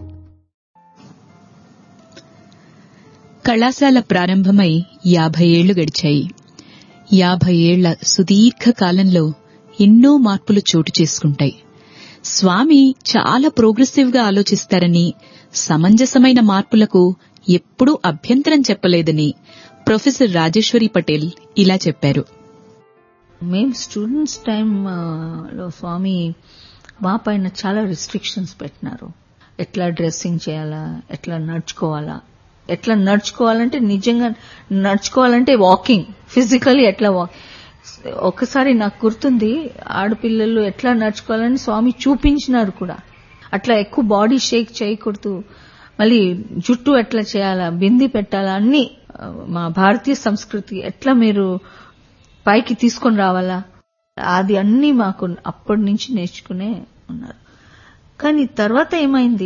కళాశాల ప్రారంభమై యాభై ఏళ్లు గడిచాయి యాభై ఏళ్ల సుదీర్ఘ కాలంలో ఎన్నో మార్పులు చోటు చేసుకుంటాయి స్వామి చాలా ప్రోగ్రెసివ్ గా ఆలోచిస్తారని సమంజసమైన మార్పులకు ఎప్పుడూ అభ్యంతరం చెప్పలేదని ప్రొఫెసర్ రాజేశ్వరి పటేల్ ఇలా చెప్పారు మేం స్టూడెంట్స్ టైం లో స్వామి మా పైన చాలా రిస్ట్రిక్షన్స్ పెట్టినారు ఎట్లా డ్రెస్సింగ్ చేయాలా ఎట్లా నడుచుకోవాలా ఎట్లా నడుచుకోవాలంటే నిజంగా నడుచుకోవాలంటే వాకింగ్ ఫిజికలీ ఎట్లా వాక్ ఒకసారి నాకు గుర్తుంది ఆడపిల్లలు ఎట్లా నడుచుకోవాలని స్వామి చూపించినారు కూడా అట్లా ఎక్కువ బాడీ షేక్ చేయకూడదు మళ్ళీ జుట్టు ఎట్లా చేయాలా బింది పెట్టాలా అన్ని మా భారతీయ సంస్కృతి ఎట్లా మీరు పైకి తీసుకొని రావాలా అది అన్ని మాకు అప్పటి నుంచి నేర్చుకునే ఉన్నారు కానీ తర్వాత ఏమైంది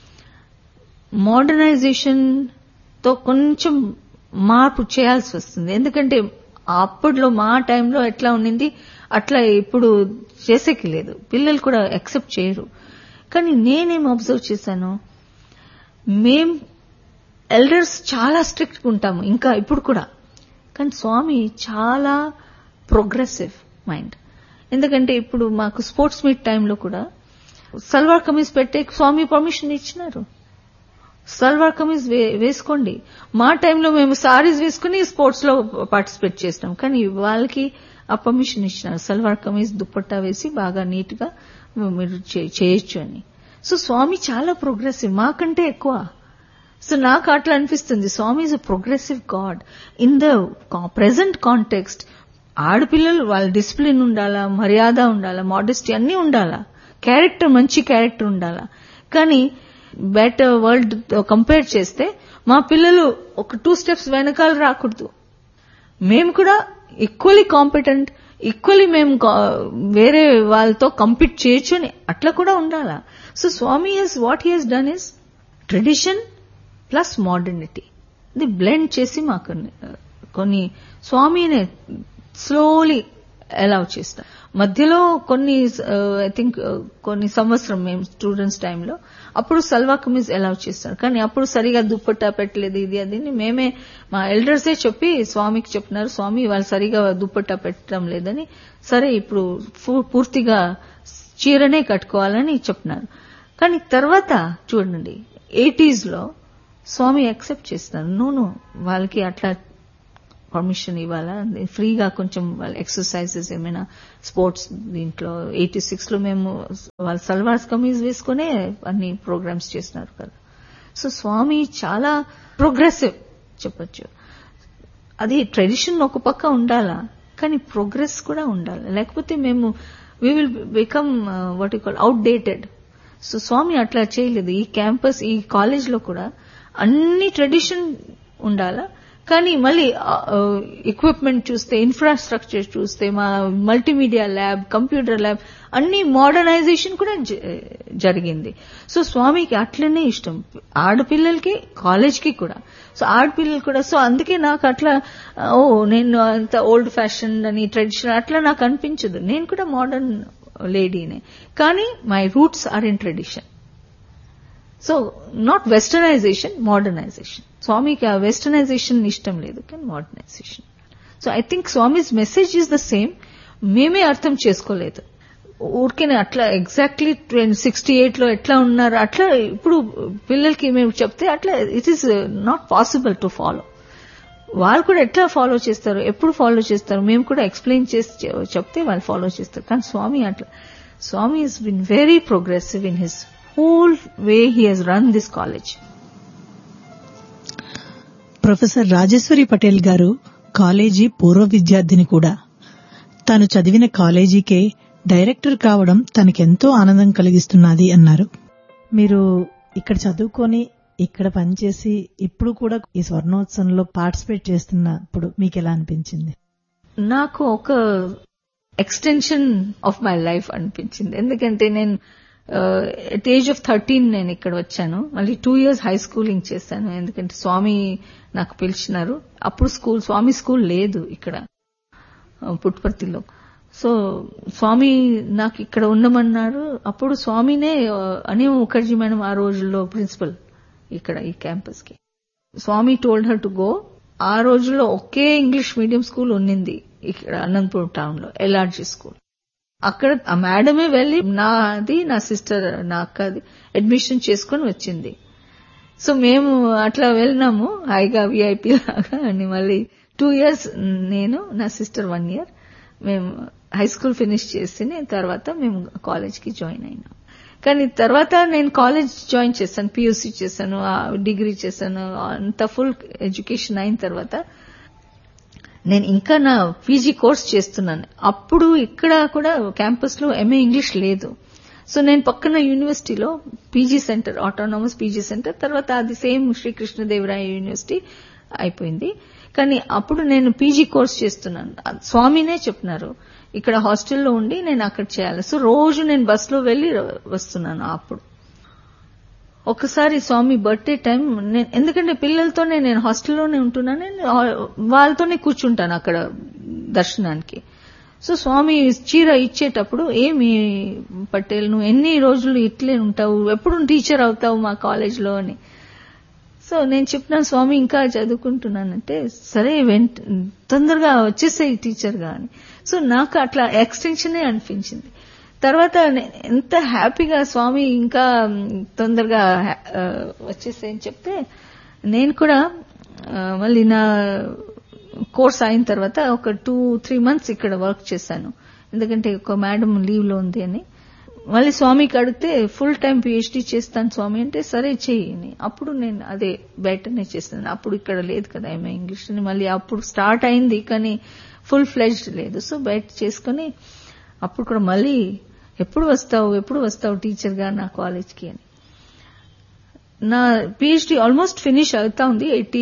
మోడర్నైజేషన్ తో కొంచెం మార్పు చేయాల్సి వస్తుంది ఎందుకంటే అప్పట్లో మా టైంలో ఎట్లా ఉండింది అట్లా ఇప్పుడు చేసేకి లేదు పిల్లలు కూడా యాక్సెప్ట్ చేయరు కానీ నేనేం అబ్జర్వ్ చేశాను మేం ఎల్డర్స్ చాలా స్ట్రిక్ట్ ఉంటాము ఇంకా ఇప్పుడు కూడా కానీ స్వామి చాలా ప్రోగ్రెసివ్ మైండ్ ఎందుకంటే ఇప్పుడు మాకు స్పోర్ట్స్ మీట్ టైంలో కూడా సల్వార్ కమీజ్ పెట్టే స్వామి పర్మిషన్ ఇచ్చినారు సల్వార్ కమీజ్ వేసుకోండి మా టైంలో మేము సారీస్ వేసుకుని స్పోర్ట్స్ లో పార్టిసిపేట్ చేస్తాం కానీ వాళ్ళకి ఆ పర్మిషన్ ఇచ్చినారు సల్వార్ కమీజ్ దుప్పట్టా వేసి బాగా నీట్ గా మీరు చేయొచ్చు అని సో స్వామి చాలా ప్రోగ్రెసివ్ మాకంటే ఎక్కువ సో నాకు అట్లా అనిపిస్తుంది Swami is a progressive God in the present context ఆడపిల్లలు వాళ్ళ డిసిప్లిన్ ఉండాలా మర్యాద ఉండాలా మోడెస్టీ అన్ని ఉండాలా క్యారెక్టర్ మంచి క్యారెక్టర్ ఉండాలా కానీ బెటర్ వరల్డ్ కంపేర్ చేస్తే మా పిల్లలు ఒక టూ స్టెప్స్ వెనకాల రాకూడదు మేము కూడా ఈక్వలీ కాంపిటెంట్ ఈక్వలీ మేము వేరే వాళ్ళతో కంపీట్ చేయొచ్చు అని అట్లా కూడా ఉండాలా so Swami he's what he he's done is tradition plus modernity ఇది బ్లెండ్ చేసి మాకు కొన్ని స్వామినే స్లోలీ అలౌ చేస్తాం మధ్యలో కొన్ని ఐ థింక్ కొన్ని సంవత్సరం మేము స్టూడెంట్స్ టైంలో అప్పుడు సల్వా కమీజ్ అలౌ చేస్తారు కానీ అప్పుడు సరిగా దుప్పట్టా పెట్టలేదు ఇది అది మేమే మా ఎల్డర్సే చెప్పి స్వామికి చెప్పినారు స్వామి వాళ్ళు సరిగా దుప్పట్టా పెట్టడం లేదని సరే ఇప్పుడు పూర్తిగా చీరనే కట్టుకోవాలని చెప్పినారు కానీ తర్వాత చూడండి ఎయిటీస్ లో స్వామి యాక్సెప్ట్ చేస్తున్నారు నూను వాళ్ళకి అట్లా పర్మిషన్ ఇవ్వాలా ఫ్రీగా కొంచెం వాళ్ళ ఎక్సర్సైజెస్ ఏమైనా స్పోర్ట్స్ దీంట్లో ఎయిటీ సిక్స్ లో మేము వాళ్ళ సల్వార్స్ కమీజ్ వేసుకునే అన్ని ప్రోగ్రామ్స్ చేసినారు కదా సో స్వామి చాలా ప్రోగ్రెసివ్ చెప్పొచ్చు అది ట్రెడిషన్ ఒక పక్క ఉండాలా కానీ ప్రోగ్రెస్ కూడా ఉండాలి లేకపోతే మేము we will become what you call outdated so Swami అట్లా చేయలేదు ఈ క్యాంపస్ ఈ కాలేజ్ లో కూడా అన్ని ట్రెడిషన్ ఉండాలా కానీ మళ్ళీ ఎక్విప్మెంట్ చూస్తే ఇన్ఫ్రాస్ట్రక్చర్ చూస్తే మా మల్టీమీడియా ల్యాబ్ కంప్యూటర్ ల్యాబ్ అన్ని మోడర్నైజేషన్ కూడా జ- జరిగింది సో స్వామికి అట్లనే ఇష్టం ఆడపిల్లలకి కాలేజ్కి కూడా సో ఆడపిల్లలు కూడా సో అందుకే నాకు అట్లా ఓ నేను అంత ఓల్డ్ ఫ్యాషన్ అని ట్రెడిషనల్ అట్లా నాకు అనిపించదు నేను కూడా మోడర్న్ లేడీనే కానీ my roots are in tradition so not westernisation modernisation స్వామికి ఆ వెస్టర్నైజేషన్ ఇష్టం లేదు కానీ modernisation so I think Swami's message is the same మేమే అర్థం చేసుకోలేదు ఊరికేనే అట్లా ఎగ్జాక్ట్లీ సిక్స్టీ ఎయిట్ లో ఎట్లా ఉన్నారు అట్లా ఇప్పుడు పిల్లలకి మేము చెప్తే అట్లా it is not possible to follow వాళ్ళు కూడా ఎట్లా ఫాలో చేస్తారు ఎప్పుడు ఫాలో చేస్తారు మేము కూడా ఎక్స్ప్లెయిన్ చేసి చె- చెప్తే వాళ్ళు ఫాలో చేస్తారు కానీ స్వామి అట్లా Swami is been very progressive in his whole way he he's run this college professor Rajeshwari Patel గారు కాలేజీ పూర్వ విద్యార్థిని కూడా తాను చదివిన కాలేజీకే డైరెక్టర్ కావడం తనకెంతో ఆనందం కలిగిస్తున్నది అన్నారు మీరు ఇక్కడ చదువుకొని ఇక్కడ పనిచేసి ఇప్పుడు కూడా ఈ స్వర్ణోత్సవంలో పార్టిసిపేట్ చేస్తున్నప్పుడు మీకు ఎలా అనిపించింది నాకు ఒక ఎక్స్టెన్షన్ ఆఫ్ మై లైఫ్ అనిపించింది ఎందుకంటే నేను ఎట్ ఏజ్ ఆఫ్ థర్టీన్ నేను ఇక్కడ వచ్చాను మళ్ళీ టూ ఇయర్స్ హై స్కూలింగ్ చేశాను ఎందుకంటే స్వామి నాకు పిలిచినారు అప్పుడు స్కూల్ స్వామి స్కూల్ లేదు ఇక్కడ ఆ, పుట్టపర్తిలో సో స్వామి నాకు ఇక్కడ ఉండమన్నారు అప్పుడు స్వామినే ఆ, అనిల్ ముఖర్జీ మేడం ఆ రోజుల్లో ప్రిన్సిపల్ ఇక్కడ ఈ క్యాంపస్ కి Swami told her to go ఆ రోజుల్లో ఒకే ఇంగ్లీష్ మీడియం స్కూల్ ఉన్నింది ఇక్కడ అనంతపురం టౌన్ లో ఎల్ఆర్జీ స్కూల్ అక్కడ ఆ మేడమే వెళ్లి నాది నా సిస్టర్ నా అక్కది అడ్మిషన్ చేసుకుని వచ్చింది సో మేము అట్లా వెళ్ళినాము హాయిగా విఐపి లాగా అని మళ్ళీ టూ ఇయర్స్ నేను నా సిస్టర్ వన్ ఇయర్ మేము హై స్కూల్ ఫినిష్ చేసి తర్వాత మేము కాలేజ్కి జాయిన్ అయినాం కానీ తర్వాత నేను కాలేజ్ జాయిన్ చేశాను పియూసీ చేశాను ఆ డిగ్రీ చేశాను అంత ఫుల్ ఎడ్యుకేషన్ అయిన తర్వాత నేను ఇంకా నా పీజీ కోర్స్ చేస్తున్నాను అప్పుడు ఇక్కడ కూడా క్యాంపస్ లో ఎంఏ ఇంగ్లీష్ లేదు సో నేను పక్కన యూనివర్సిటీలో PG centre autonomous PG centre తర్వాత అది సేమ్ శ్రీకృష్ణదేవరాయ యూనివర్సిటీ అయిపోయింది కానీ అప్పుడు నేను పీజీ కోర్స్ చేస్తున్నాను అది స్వామినే చెప్పినారు ఇక్కడ హాస్టల్లో ఉండి నేను అక్కడ చేయాలి సో రోజు నేను బస్సులో వెళ్లి వస్తున్నాను అప్పుడు ఒకసారి స్వామి బర్త్డే టైం నేను ఎందుకంటే పిల్లలతోనే నేను హాస్టల్లోనే ఉంటున్నాను నేను వాళ్ళతోనే కూర్చుంటాను అక్కడ దర్శనానికి సో స్వామి చీర ఇచ్చేటప్పుడు ఏమి పటేల్ నువ్వు ఎన్ని రోజులు ఇట్లే ఉంటావు ఎప్పుడు టీచర్ అవుతావు మా కాలేజ్లో అని సో నేను చెప్పిన స్వామి ఇంకా చదువుకుంటున్నానంటే సరే వెంట తొందరగా వచ్చేసాయి టీచర్గా అని సో నాకు అట్లా ఎక్స్టెన్షనే అనిపించింది తర్వాత నే- ఎంత హ్యాపీగా స్వామి ఇంకా తొందరగా ఆ, వచ్చేసాయని చెప్తే నేను కూడా ఆ, మళ్ళీ నా కోర్స్ అయిన తర్వాత ఒక టూ త్రీ మంత్స్ ఇక్కడ వర్క్ చేశాను ఎందుకంటే ఒక మేడం లీవ్ లో ఉంది అని మళ్ళీ స్వామికి అడిగితే ఫుల్ టైం పిహెచ్డీ చేస్తాను స్వామి అంటే సరే చెయ్యి అని అప్పుడు నేను అదే బయటనే చేస్తాను అప్పుడు ఇక్కడ లేదు కదా ఏమో ఇంగ్లీష్ అని మళ్ళీ అప్పుడు స్టార్ట్ అయింది కానీ ఫుల్ ఫ్లెజ్డ్ లేదు సో బయట చేసుకుని అప్పుడు కూడా మళ్ళీ ఎప్పుడు వస్తావు ఎప్పుడు వస్తావు టీచర్గా నా కాలేజ్కి అని నా పిహెచ్డీ ఆల్మోస్ట్ ఫినిష్ అవుతా ఉంది ఎయిటీ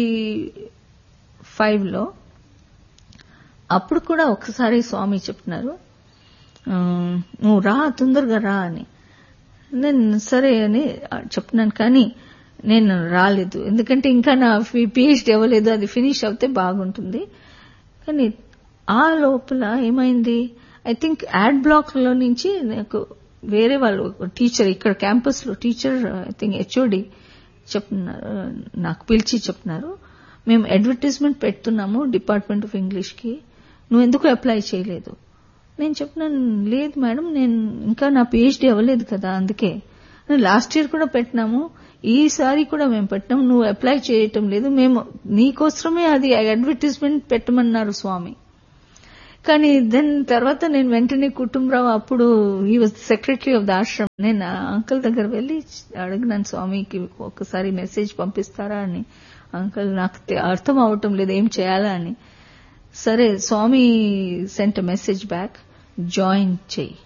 ఫైవ్లో అప్పుడు కూడా ఒకసారి స్వామి చెప్తున్నారు "ఆ, నువ్వు రా తొందరగా రా అని నేను సరే అని చెప్తున్నాను కానీ నేను రాలేదు ఎందుకంటే ఇంకా నా పిహెచ్డీ అవ్వలేదు అది ఫినిష్ అవుతే బాగుంటుంది కానీ ఆ లోపల ఏమైంది ఐ థింక్ యాడ్ బ్లాక్ లో నుంచి నాకు వేరే వాళ్ళు టీచర్ ఇక్కడ క్యాంపస్ లో టీచర్ ఐ థింక్ హెచ్ఓడి చెప్తున్నారు నాకు పిలిచి చెప్తున్నారు మేము అడ్వర్టైజ్మెంట్ పెడుతున్నాము డిపార్ట్మెంట్ ఆఫ్ ఇంగ్లీష్ కి నువ్వు ఎందుకు అప్లై చేయలేదు నేను చెప్పినాను లేదు మేడం నేను ఇంకా నా పిహెచ్డీ అవ్వలేదు కదా అందుకే లాస్ట్ ఇయర్ కూడా పెట్టినాము ఈసారి కూడా మేము పెట్టినాం నువ్వు అప్లై చేయటం లేదు మేము నీకోసమే అది అడ్వర్టైజ్మెంట్ పెట్టమన్నారు స్వామి కానీ దెన్ తర్వాత నేను వెంటనే కుటుంబరావు అప్పుడు ఈ was secretary of the ashram నేను ఆ అంకుల్ దగ్గర వెళ్ళి అడిగినాను స్వామికి ఒకసారి మెసేజ్ పంపిస్తారా అని అంకుల్ నాకు తె- అర్థం అవటం లేదు ఏం చేయాలా అని సరే Swami sent message back join చెయ్యి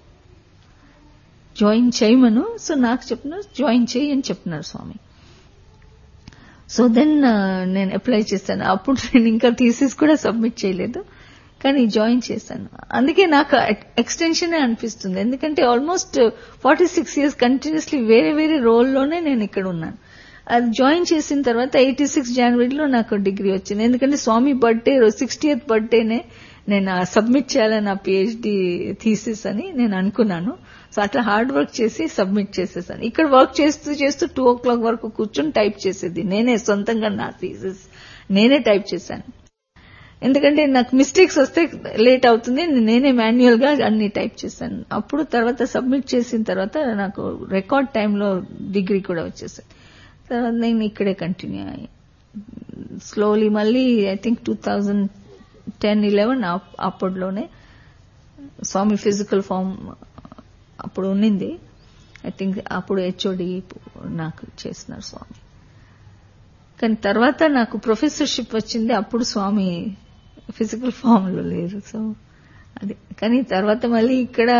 జాయిన్ చేయమను సో నాకు చెప్పినారు జాయిన్ చేయి అని చెప్పినారు స్వామి సో దెన్ నేను అప్లై చేశాను అప్పుడు నేను ఇంకా థీసిస్ కూడా సబ్మిట్ చేయలేదు కానీ జాయిన్ చేశాను అందుకే నాకు ఎక్స్టెన్షన్ అనిపిస్తుంది ఎందుకంటే almost forty six years continuously వేరే వేరే రోల్లోనే నేను ఇక్కడ ఉన్నాను అది జాయిన్ చేసిన తర్వాత ఎయిటీ సిక్స్ జనవరిలో నాకు డిగ్రీ వచ్చింది ఎందుకంటే స్వామి బర్త్డే సిక్స్టీయత్ బర్త్డేనే నేను సబ్మిట్ చేయాలని నా పిహెచ్డి థీసిస్ అని నేను అనుకున్నాను సో అట్లా హార్డ్ వర్క్ చేసి సబ్మిట్ చేసేసాను ఇక్కడ వర్క్ చేస్తూ చేస్తూ టూ ఓ క్లాక్ వరకు కూర్చొని టైప్ చేసేది నేనే సొంతంగా నా థీసిస్ నేనే టైప్ చేశాను ఎందుకంటే నాకు మిస్టేక్స్ వస్తే లేట్ అవుతుంది నేనే మాన్యువల్ గా అన్ని టైప్ చేశాను అప్పుడు తర్వాత సబ్మిట్ చేసిన తర్వాత నాకు రికార్డ్ టైంలో డిగ్రీ కూడా వచ్చేసాను తర్వాత నేను ఇక్కడే కంటిన్యూ అయ్యి స్లోలీ మళ్ళీ I think two thousand ten eleven అప్పట్లోనే స్వామి ఫిజికల్ ఫామ్ అప్పుడు ఉన్నింది ఐ థింక్ అప్పుడు హెచ్ఓడి నాకు చేసినారు స్వామి కానీ తర్వాత నాకు ప్రొఫెసర్షిప్ వచ్చింది అప్పుడు స్వామి ఫిజికల్ ఫామ్ లో లేరు సో అది కానీ తర్వాత మళ్ళీ ఇక్కడ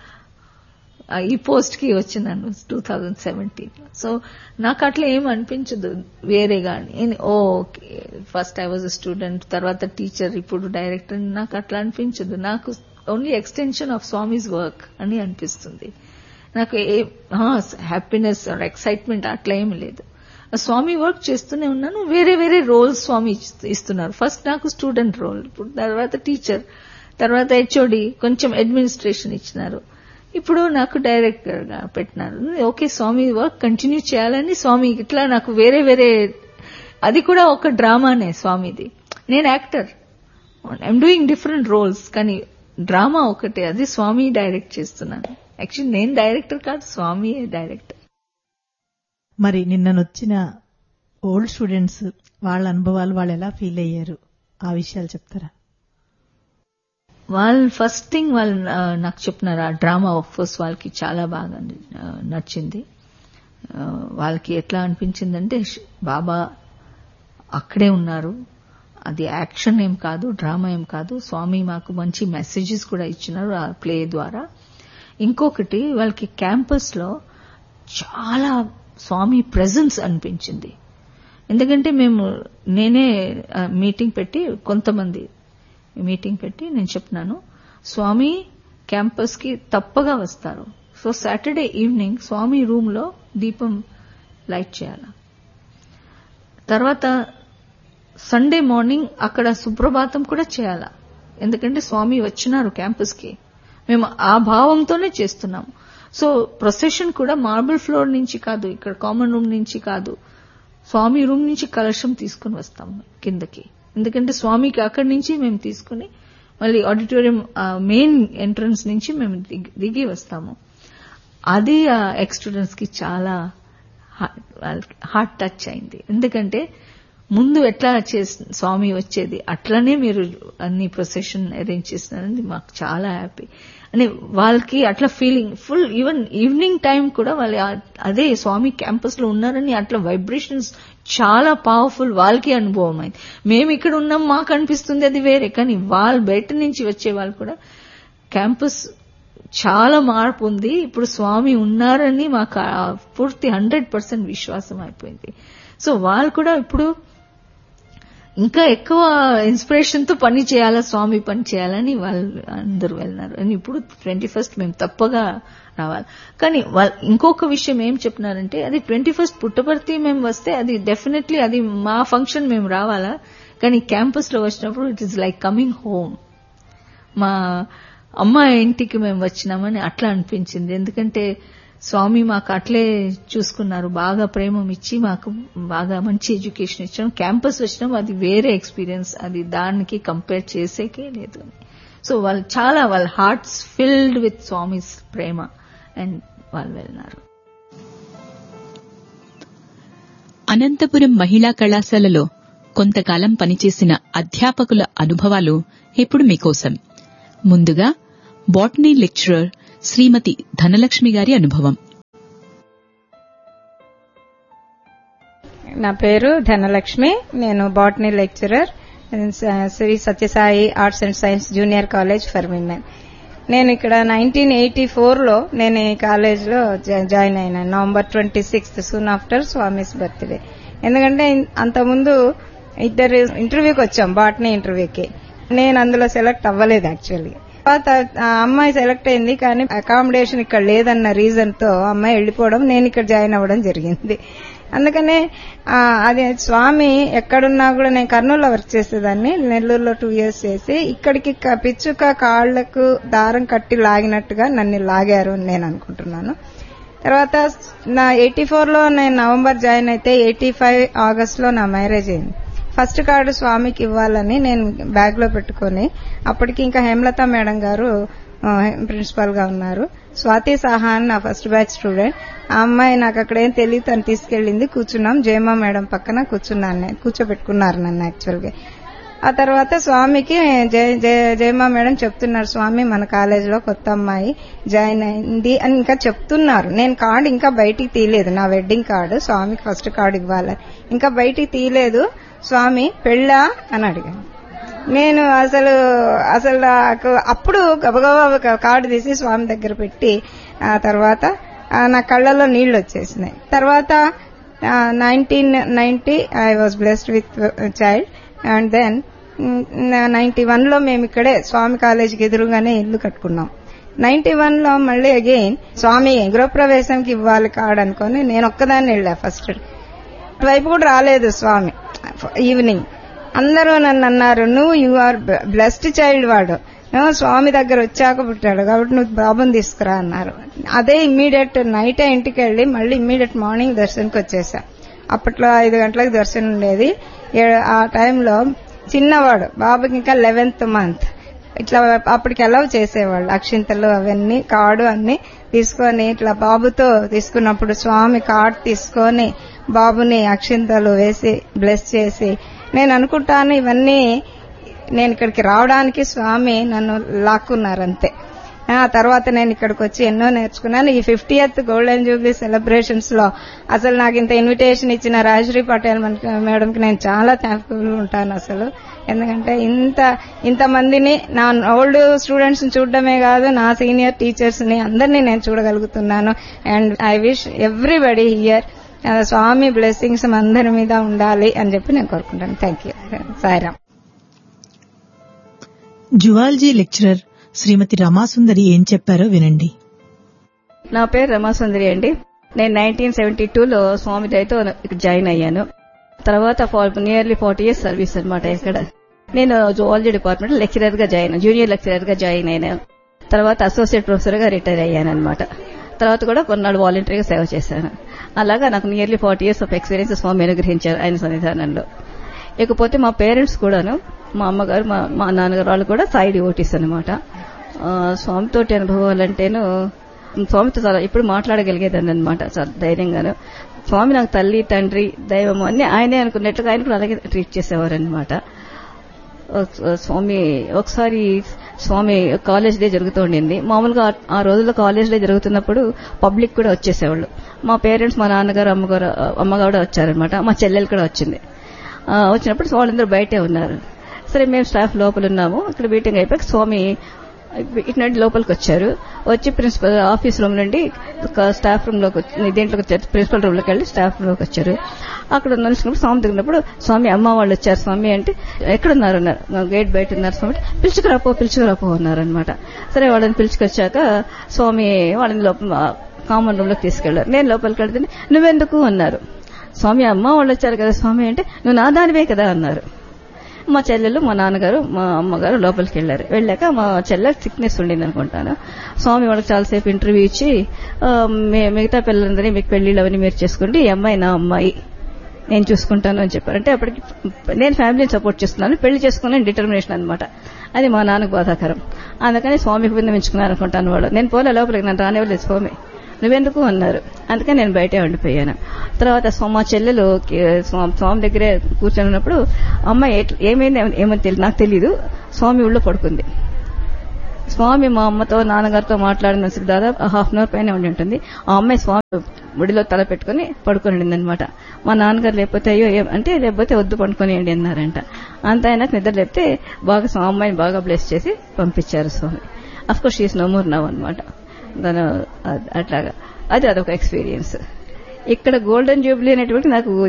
ఈ పోస్ట్ కి వచ్చినాను టూ థౌజండ్ సెవెంటీన్ సో నాకు అట్లా ఏం అనిపించదు వేరే కానీ oh first I was student తర్వాత టీచర్ ఇప్పుడు డైరెక్టర్ నాకు అట్లా అనిపించదు నాకు only extension of Swami's work అని అనిపిస్తుంది నాకు ఏ హ్యాపీనెస్ ఆర్ ఎక్సైట్మెంట్ అట్లా ఏం లేదు స్వామి వర్క్ చేస్తూనే ఉన్నాను వేరే వేరే రోల్స్ స్వామి ఇస్తున్నారు ఫస్ట్ నాకు స్టూడెంట్ రోల్ ఇప్పుడు తర్వాత టీచర్ తర్వాత హెచ్ఓడి కొంచెం అడ్మినిస్ట్రేషన్ ఇచ్చినారు ఇప్పుడు నాకు డైరెక్టర్ గా పెట్టినారు ఓకే స్వామి వర్క్ కంటిన్యూ చేయాలని స్వామి ఇట్లా నాకు వేరే వేరే అది కూడా ఒక డ్రామానే స్వామిది నేను actor I'm doing different roles కానీ డ్రామా ఒకటే అది స్వామి డైరెక్ట్ చేస్తున్నాను యాక్చువల్లీ నేను డైరెక్టర్ కాదు స్వామి డైరెక్టర్ మరి నిన్ననొచ్చిన ఓల్డ్ స్టూడెంట్స్ వాళ్ళ అనుభవాలు వాళ్ళు ఎలా ఫీల్ అయ్యారు ఆ విషయాలు చెప్తారా వాళ్ళు ఫస్ట్ థింగ్ వాళ్ళు నాకు చెప్పినారు ఆ డ్రామా ఆఫ్ కోర్స్ వాళ్ళకి చాలా బాగా నచ్చింది వాళ్ళకి ఎట్లా అనిపించిందంటే బాబా అక్కడే ఉన్నారు అది యాక్షన్ ఏం కాదు డ్రామా ఏం కాదు స్వామి మాకు మంచి మెసేజెస్ కూడా ఇచ్చినారు ఆ ప్లే ద్వారా ఇంకొకటి వాళ్ళకి క్యాంపస్ లో చాలా స్వామి ప్రెజెన్స్ అనిపించింది ఎందుకంటే మేము నేనే మీటింగ్ పెట్టి కొంతమంది మీటింగ్ పెట్టి నేను చెప్పినాను స్వామి క్యాంపస్ కి తప్పగా వస్తారు so Saturday evening Swami room లో దీపం లైట్ చేయాల తర్వాత సండే మార్నింగ్ అక్కడ సుప్రభాతం కూడా చేయాలా ఎందుకంటే స్వామి వచ్చినారు క్యాంపస్ కి మేము ఆ భావంతోనే చేస్తున్నాము సో ప్రొసెషన్ కూడా మార్బుల్ ఫ్లోర్ నుంచి కాదు ఇక్కడ కామన్ రూమ్ నుంచి కాదు స్వామి రూమ్ నుంచి కలశం తీసుకుని వస్తాం కిందకి ఎందుకంటే స్వామికి అక్కడి నుంచి మేము తీసుకుని మళ్ళీ ఆడిటోరియం మెయిన్ ఎంట్రన్స్ నుంచి మేము దిగి వస్తాము అది ఎక్స్ స్టూడెంట్స్ కి చాలా హార్ట్ టచ్ అయింది ఎందుకంటే ముందు ఎట్లా స్వామి వచ్చేది అట్లనే మీరు అన్ని ప్రొసెషన్ అరేంజ్ చేసినారని మాకు చాలా హ్యాపీ అని వాళ్ళకి అట్లా feeling full even evening time కూడా వాళ్ళు అదే స్వామి క్యాంపస్ లో ఉన్నారని అట్లా వైబ్రేషన్స్ చాలా పవర్ఫుల్ వాళ్ళకి అనుభవం అయింది మేము ఇక్కడ ఉన్నాం మాకు అనిపిస్తుంది అది వేరే కానీ వాళ్ళు బయట నుంచి వచ్చే వాళ్ళు కూడా క్యాంపస్ చాలా మార్పు ఉంది ఇప్పుడు స్వామి ఉన్నారని మాకు పూర్తి హండ్రెడ్ పర్సెంట్ విశ్వాసం అయిపోయింది సో వాళ్ళు కూడా ఇప్పుడు ఇంకా ఎక్కువ ఇన్స్పిరేషన్ తో పని చేయాలా స్వామి పని చేయాలని వాళ్ళు అందరూ వెళ్ళినారు అని ఇప్పుడు ట్వంటీ ఫస్ట్ మేము తప్పగా రావాలి కానీ ఇంకొక విషయం ఏం చెప్పినారంటే అది ట్వంటీ ఫస్ట్ పుట్టపర్తి మేము వస్తే అది డెఫినెట్లీ అది మా ఫంక్షన్ మేము రావాలా కానీ క్యాంపస్ లో వచ్చినప్పుడు it is like coming home మా అమ్మ ఇంటికి మేము వచ్చినామని అట్లా అనిపించింది ఎందుకంటే స్వామి మాకు అట్లే చూసుకున్నారు బాగా ప్రేమం ఇచ్చి మాకు బాగా మంచి ఎడ్యుకేషన్ ఇచ్చాం క్యాంపస్ వచ్చినాం అది వేరే ఎక్స్పీరియన్స్ అది దానికి కంపేర్ చేసేకే లేదు సో వాళ్ళు చాలా వాళ్ళ హార్ట్స్ ఫిల్డ్ విత్ స్వామిస్ ప్రేమ అండ్ వాళ్ళు వెళ్ళినారు అనంతపురం మహిళా కళాశాలలో కొంతకాలం పనిచేసిన అధ్యాపకుల అనుభవాలు ఇప్పుడు మీకోసం ముందుగా బాటనీ లెక్చరర్ శ్రీమతి ధనలక్ష్మి గారి అనుభవం నా పేరు ధనలక్ష్మి నేను botany lecturer Shri Sathya Sai arts and science junior college for women నేను ఇక్కడ నైన్టీన్ ఎయిటీ ఫోర్లో నేను ఈ కాలేజ్లో జాయిన్ అయినాను November twenty sixth soon after Swami's birthday ఎందుకంటే అంతకుముందు ఇద్దరు ఇంటర్వ్యూకి వచ్చాం బాటనీ ఇంటర్వ్యూకి నేను అందులో సెలెక్ట్ అవ్వలేదు యాక్చువల్లీ తర్వాత ఆ అమ్మాయి సెలెక్ట్ అయింది కానీ అకామిడేషన్ ఇక్కడ లేదన్న రీజన్ తో అమ్మాయి వెళ్ళిపోవడం నేను ఇక్కడ జాయిన్ అవ్వడం జరిగింది అందుకనే ఆ, అది స్వామి ఎక్కడున్నా కూడా నేను కర్నూలులో వర్క్ చేసేదాన్ని నెల్లూరులో టూ ఇయర్స్ చేసి ఇక్కడికి క- పిచ్చుక కాళ్లకు దారం కట్టి లాగినట్టుగా నన్ను లాగారు అని నేను అనుకుంటున్నాను తర్వాత నా ఎయిటీ ఫోర్ లో నేను నవంబర్ జాయిన్ అయితే ఎయిటీ ఫైవ్ ఆగస్ట్ లో నా మ్యారేజ్ అయింది ఫస్ట్ కార్డు స్వామికి ఇవ్వాలని నేను బ్యాగ్ లో పెట్టుకొని అప్పటికి ఇంకా హేమలత మేడం గారు ప్రిన్సిపాల్ గా ఉన్నారు స్వాతి సాహా అని నా ఫస్ట్ బ్యాచ్ స్టూడెంట్ ఆ అమ్మాయి నాకు అక్కడ ఏం తెలియదు తను తీసుకెళ్ళింది కూర్చున్నాం జయమా మేడం పక్కన కూర్చున్నాను నేను కూర్చోబెట్టుకున్నారు నన్ను యాక్చువల్ గా ఆ తర్వాత స్వామికి జయ జయ- జయమా మేడం చెప్తున్నారు స్వామి మన కాలేజీలో కొత్త అమ్మాయి జాయిన్ అయింది అని ఇంకా చెప్తున్నారు నేను కార్డు ఇంకా బయటికి తీయలేదు నా వెడ్డింగ్ కార్డు స్వామికి ఫస్ట్ కార్డు ఇవ్వాలని ఇంకా బయటికి తీయలేదు స్వామి పెళ్ళా అని అడిగాను నేను అసలు అసలు నాకు అప్పుడు గబగబా ఒక కార్డు తీసి స్వామి దగ్గర పెట్టి ఆ తర్వాత ఆ, నా కళ్ళలో నీళ్లు వచ్చేసినాయి తర్వాత nineteen ninety I was blessed with child and then ninety one లో మేము ఇక్కడే స్వామి కాలేజీకి ఎదురుగానే ఇల్లు కట్టుకున్నాం నైన్టీ వన్ లో మళ్ళీ అగైన్ స్వామి గృహప్రవేశంకి ఇవ్వాలి కార్డు అనుకొని నేను ఒక్కదాన్ని వెళ్ళా ఫస్ట్ వైపు కూడా రాలేదు స్వామి ఈవినింగ్ అందరూ నన్ను అన్నారు నువ్వు యు ఆర్ బ్లెస్డ్ చైల్డ్ వాడు నువ్వు స్వామి దగ్గర వచ్చాక పుట్టాడు కాబట్టి నువ్వు బాబుని తీసుకురా అన్నారు అదే ఇమ్మీడియట్ నైట్ ఇంటికి వెళ్ళి మళ్ళీ ఇమ్మీడియట్ మార్నింగ్ దర్శనంకి వచ్చేసా అప్పట్లో ఐదు గంటలకు దర్శనం ఉండేది ఏ- ఆ టైంలో చిన్నవాడు బాబుకి ఇంకా లెవెన్త్ మంత్ ఇట్లా అప్పటికి అలవ్ చేసేవాళ్ళు అక్షింతలు అవన్నీ కార్డు అన్ని తీసుకొని ఇట్లా బాబుతో తీసుకున్నప్పుడు స్వామి కార్డు తీసుకొని బాబుని అక్షింతలు వేసి బ్లెస్ చేసి నేను అనుకుంటాను ఇవన్నీ నేను ఇక్కడికి రావడానికి స్వామి నన్ను లాక్కున్నారు అంతే ఆ తర్వాత నేను ఇక్కడికి వచ్చి ఎన్నో నేర్చుకున్నాను ఈ ఫిఫ్టీయత్ గోల్డెన్ జూబ్లీ సెలబ్రేషన్స్ లో అసలు నాకు ఇంత ఇన్విటేషన్ ఇచ్చిన రాజశ్రీ పటేల్ మేడం కి నేను చాలా థ్యాంక్ఫుల్ ఉంటాను అసలు ఎందుకంటే ఇంత ఇంత మందిని నా ఓల్డ్ స్టూడెంట్స్ ని చూడడమే కాదు నా సీనియర్ టీచర్స్ ని అందరినీ నేను చూడగలుగుతున్నాను and I wish everybody here Swami blessings అందరి మీద ఉండాలి అని చెప్పి నేను కోరుకుంటాను thank you Sairam zoology lecturer Shrimati Ramasundari ఏం చెప్పారో వినండి నా పేరు రమాసుందరి అండి నేను నైన్టీన్ సెవెంటీ టూలో స్వామి దయతో ఇక్కడ జాయిన్ అయ్యాను తర్వాత నియర్లీ ఫార్టీ ఇయర్స్ సర్వీస్ అనమాట ఇక్కడ నేను జువాలజీ డిపార్ట్మెంట్ లెక్చరర్ గా జాయిన్ జూనియర్ లెక్చరర్ గా జాయిన్ అయినాను తర్వాత అసోసియేట్ ప్రొఫెసర్ గా రిటైర్ అయ్యాను అనమాట తర్వాత కూడా కొన్నాళ్ళు వాలంటరీగా సేవ చేశాను అలాగా నాకు nearly forty years of experience Swami అనుగ్రహించారు ఆయన సన్నిధానంలో ఇకపోతే మా పేరెంట్స్ కూడాను మా అమ్మగారు మా మా నాన్నగారు వాళ్ళు కూడా సాయి డివోటీస్ అనమాట స్వామితోటి అనుభవాలంటేను స్వామితో చాలా ఇప్పుడు మాట్లాడగలిగేదాన్ని అనమాట చాలా ధైర్యంగాను స్వామి నాకు తల్లి తండ్రి దైవం అన్ని ఆయనే అనుకున్నట్లుగా ఆయన కూడా అలాగే ట్రీట్ చేసేవారు అనమాట స్వామి ఒకసారి స్వామి కాలేజ్ డే జరుగుతూ ఉండింది మామూలుగా ఆ- ఆ రోజుల్లో కాలేజ్ డే జరుగుతున్నప్పుడు పబ్లిక్ కూడా వచ్చేసేవాళ్ళు మా పేరెంట్స్ మా నాన్నగారు అమ్మగారు అమ్మగారు కూడా వచ్చారనమాట మా చెల్లెలు కూడా వచ్చింది ఆ, వచ్చినప్పుడు వాళ్ళందరూ బయటే ఉన్నారు సరే మేము స్టాఫ్ లోపల ఉన్నాము ఇక్కడ మీటింగ్ అయిపోయి స్వామి ఇటు నుండి లోపలికి వచ్చారు వచ్చి ప్రిన్సిపల్ ఆఫీస్ రూమ్ నుండి ఒక స్టాఫ్ రూమ్ లోకి వచ్చి దీంట్లోకి వచ్చారు ప్రిన్సిపల్ రూమ్ లోకి వెళ్ళి స్టాఫ్ రూమ్ లోకి వచ్చారు అక్కడ నిలిచినప్పుడు స్వామి దిగినప్పుడు స్వామి అమ్మ వాళ్ళు వచ్చారు స్వామి అంటే ఎక్కడున్నారు అన్నారు గేట్ బయట ఉన్నారు స్వామి అంటే, పిలుచుకురాపో పిలుచుకురాపో అన్నారు అనమాట సరే వాళ్ళని పిలుచుకొచ్చాక స్వామి వాళ్ళని లోపల కామన్ రూమ్ లోకి తీసుకెళ్లారు నేను లోపలికి వెళ్తే నువ్వెందుకు అన్నారు స్వామి అమ్మ వాళ్ళు వచ్చారు కదా స్వామి అంటే నువ్వు నా దానివే కదా అన్నారు మా చెల్లెలు మా నాన్నగారు మా అమ్మగారు లోపలికి వెళ్ళారు వెళ్ళాక మా చెల్లె సిక్నెస్ ఉండింది అనుకుంటాను స్వామి వాళ్ళకి చాలాసేపు ఇంటర్వ్యూ ఇచ్చి ఆ, మి- మిగతా పిల్లలందరినీ మీకు పెళ్లిళ్ళు అవన్నీ మీరు చేసుకోండి ఈ అమ్మాయి నా అమ్మాయి నేను చూసుకుంటాను అని చెప్పారు అంటే అప్పటికి నేను ఫ్యామిలీని సపోర్ట్ చేస్తున్నాను పెళ్లి చేసుకునే డిటర్మినేషన్ అనమాట అది మా నాన్నకు బాధాకరం అందుకని స్వామికి విన్నవించుకున్నాను అనుకుంటాను వాడు నేను పోలే లోపలికి నన్ను రానివ్వలేదు స్వామి నువ్వెందుకు అన్నారు అందుకని నేను బయటే ఉండిపోయాను తర్వాత స్వా- మా చెల్లెలు కి- స్వా- స్వామి దగ్గరే కూర్చొని ఉన్నప్పుడు అమ్మాయి ఎట్ల- ఏమైంది ఏమో తెలియదు నాకు తెలియదు స్వామి ఊళ్ళో పడుకుంది స్వామి మా అమ్మతో నాన్నగారితో మాట్లాడిన దాదాపు హాఫ్ అన్ అవర్ పైన ఉండి ఉంటుంది ఆ అమ్మాయి స్వామి ఒడిలో తల పెట్టుకుని పడుకొని ఉండిందనమాట మా నాన్నగారు లేకపోతే అయ్యో ఏం- అంటే లేకపోతే వద్దు పడుకోనియండి అన్నారంట అంత అయినాక నిద్ర లేపితే బాగా స్వా- అమ్మాయిని బాగా బ్లెస్ చేసి పంపించారు స్వామి అఫ్ కోర్స్ షీస్ నమూర్ నవ్ అనమాట దాని అట్లాగా అది అదొక ఎక్స్పీరియన్స్ ఇక్కడ గోల్డెన్ జూబ్లీ అనేటువంటి నాకు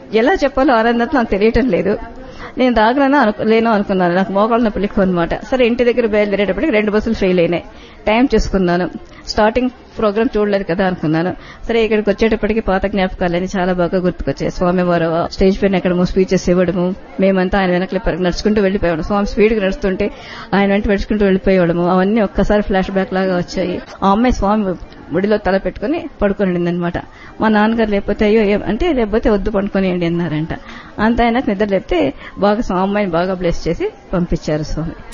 ఎలా చెప్పాలో ఆనందంతో నాకు తెలియటం లేదు నేను రాగలనా అను లేనో అనుకున్నాను నాకు మోకాళ్ళ నొప్పులు ఎక్కువ అనమాట సరే ఇంటి దగ్గర బయలుదేరేటప్పటికి రెండు బస్సులు ఫెయిల్ అయినాయి టైం చూసుకున్నాను స్టార్టింగ్ ప్రోగ్రామ్ చూడలేదు కదా అనుకున్నాను సరే ఇక్కడికి వచ్చేటప్పటికి పాత జ్ఞాపకాలని చాలా బాగా గుర్తుకొచ్చాయి స్వామి వారు స్టేజ్ పైన ఎక్కడమో స్పీచెస్ ఇవ్వడము మేమంతా ఆయన వెనకలే పరుగు నడుచుకుంటూ వెళ్ళిపోయాడు స్వామి స్పీడ్ గా నడుస్తుంటే ఆయన వెంట నడుచుకుంటూ వెళ్ళిపోయేవాడము అవన్నీ ఒక్కసారి ఫ్లాష్ బ్యాక్ లాగా వచ్చాయి ఆ అమ్మాయి స్వామి ముడిలో తల పెట్టుకుని పడుకొని అనమాట మా నాన్నగారు లేకపోతే అయ్యో ఏం- అంటే లేకపోతే వద్దు పండుకొనియండి అన్నారంట అంత ఆయనకు నిద్ర లేపితే బాగా స్వా- అమ్మాయిని బాగా బ్లెస్ చేసి పంపించారు స్వామి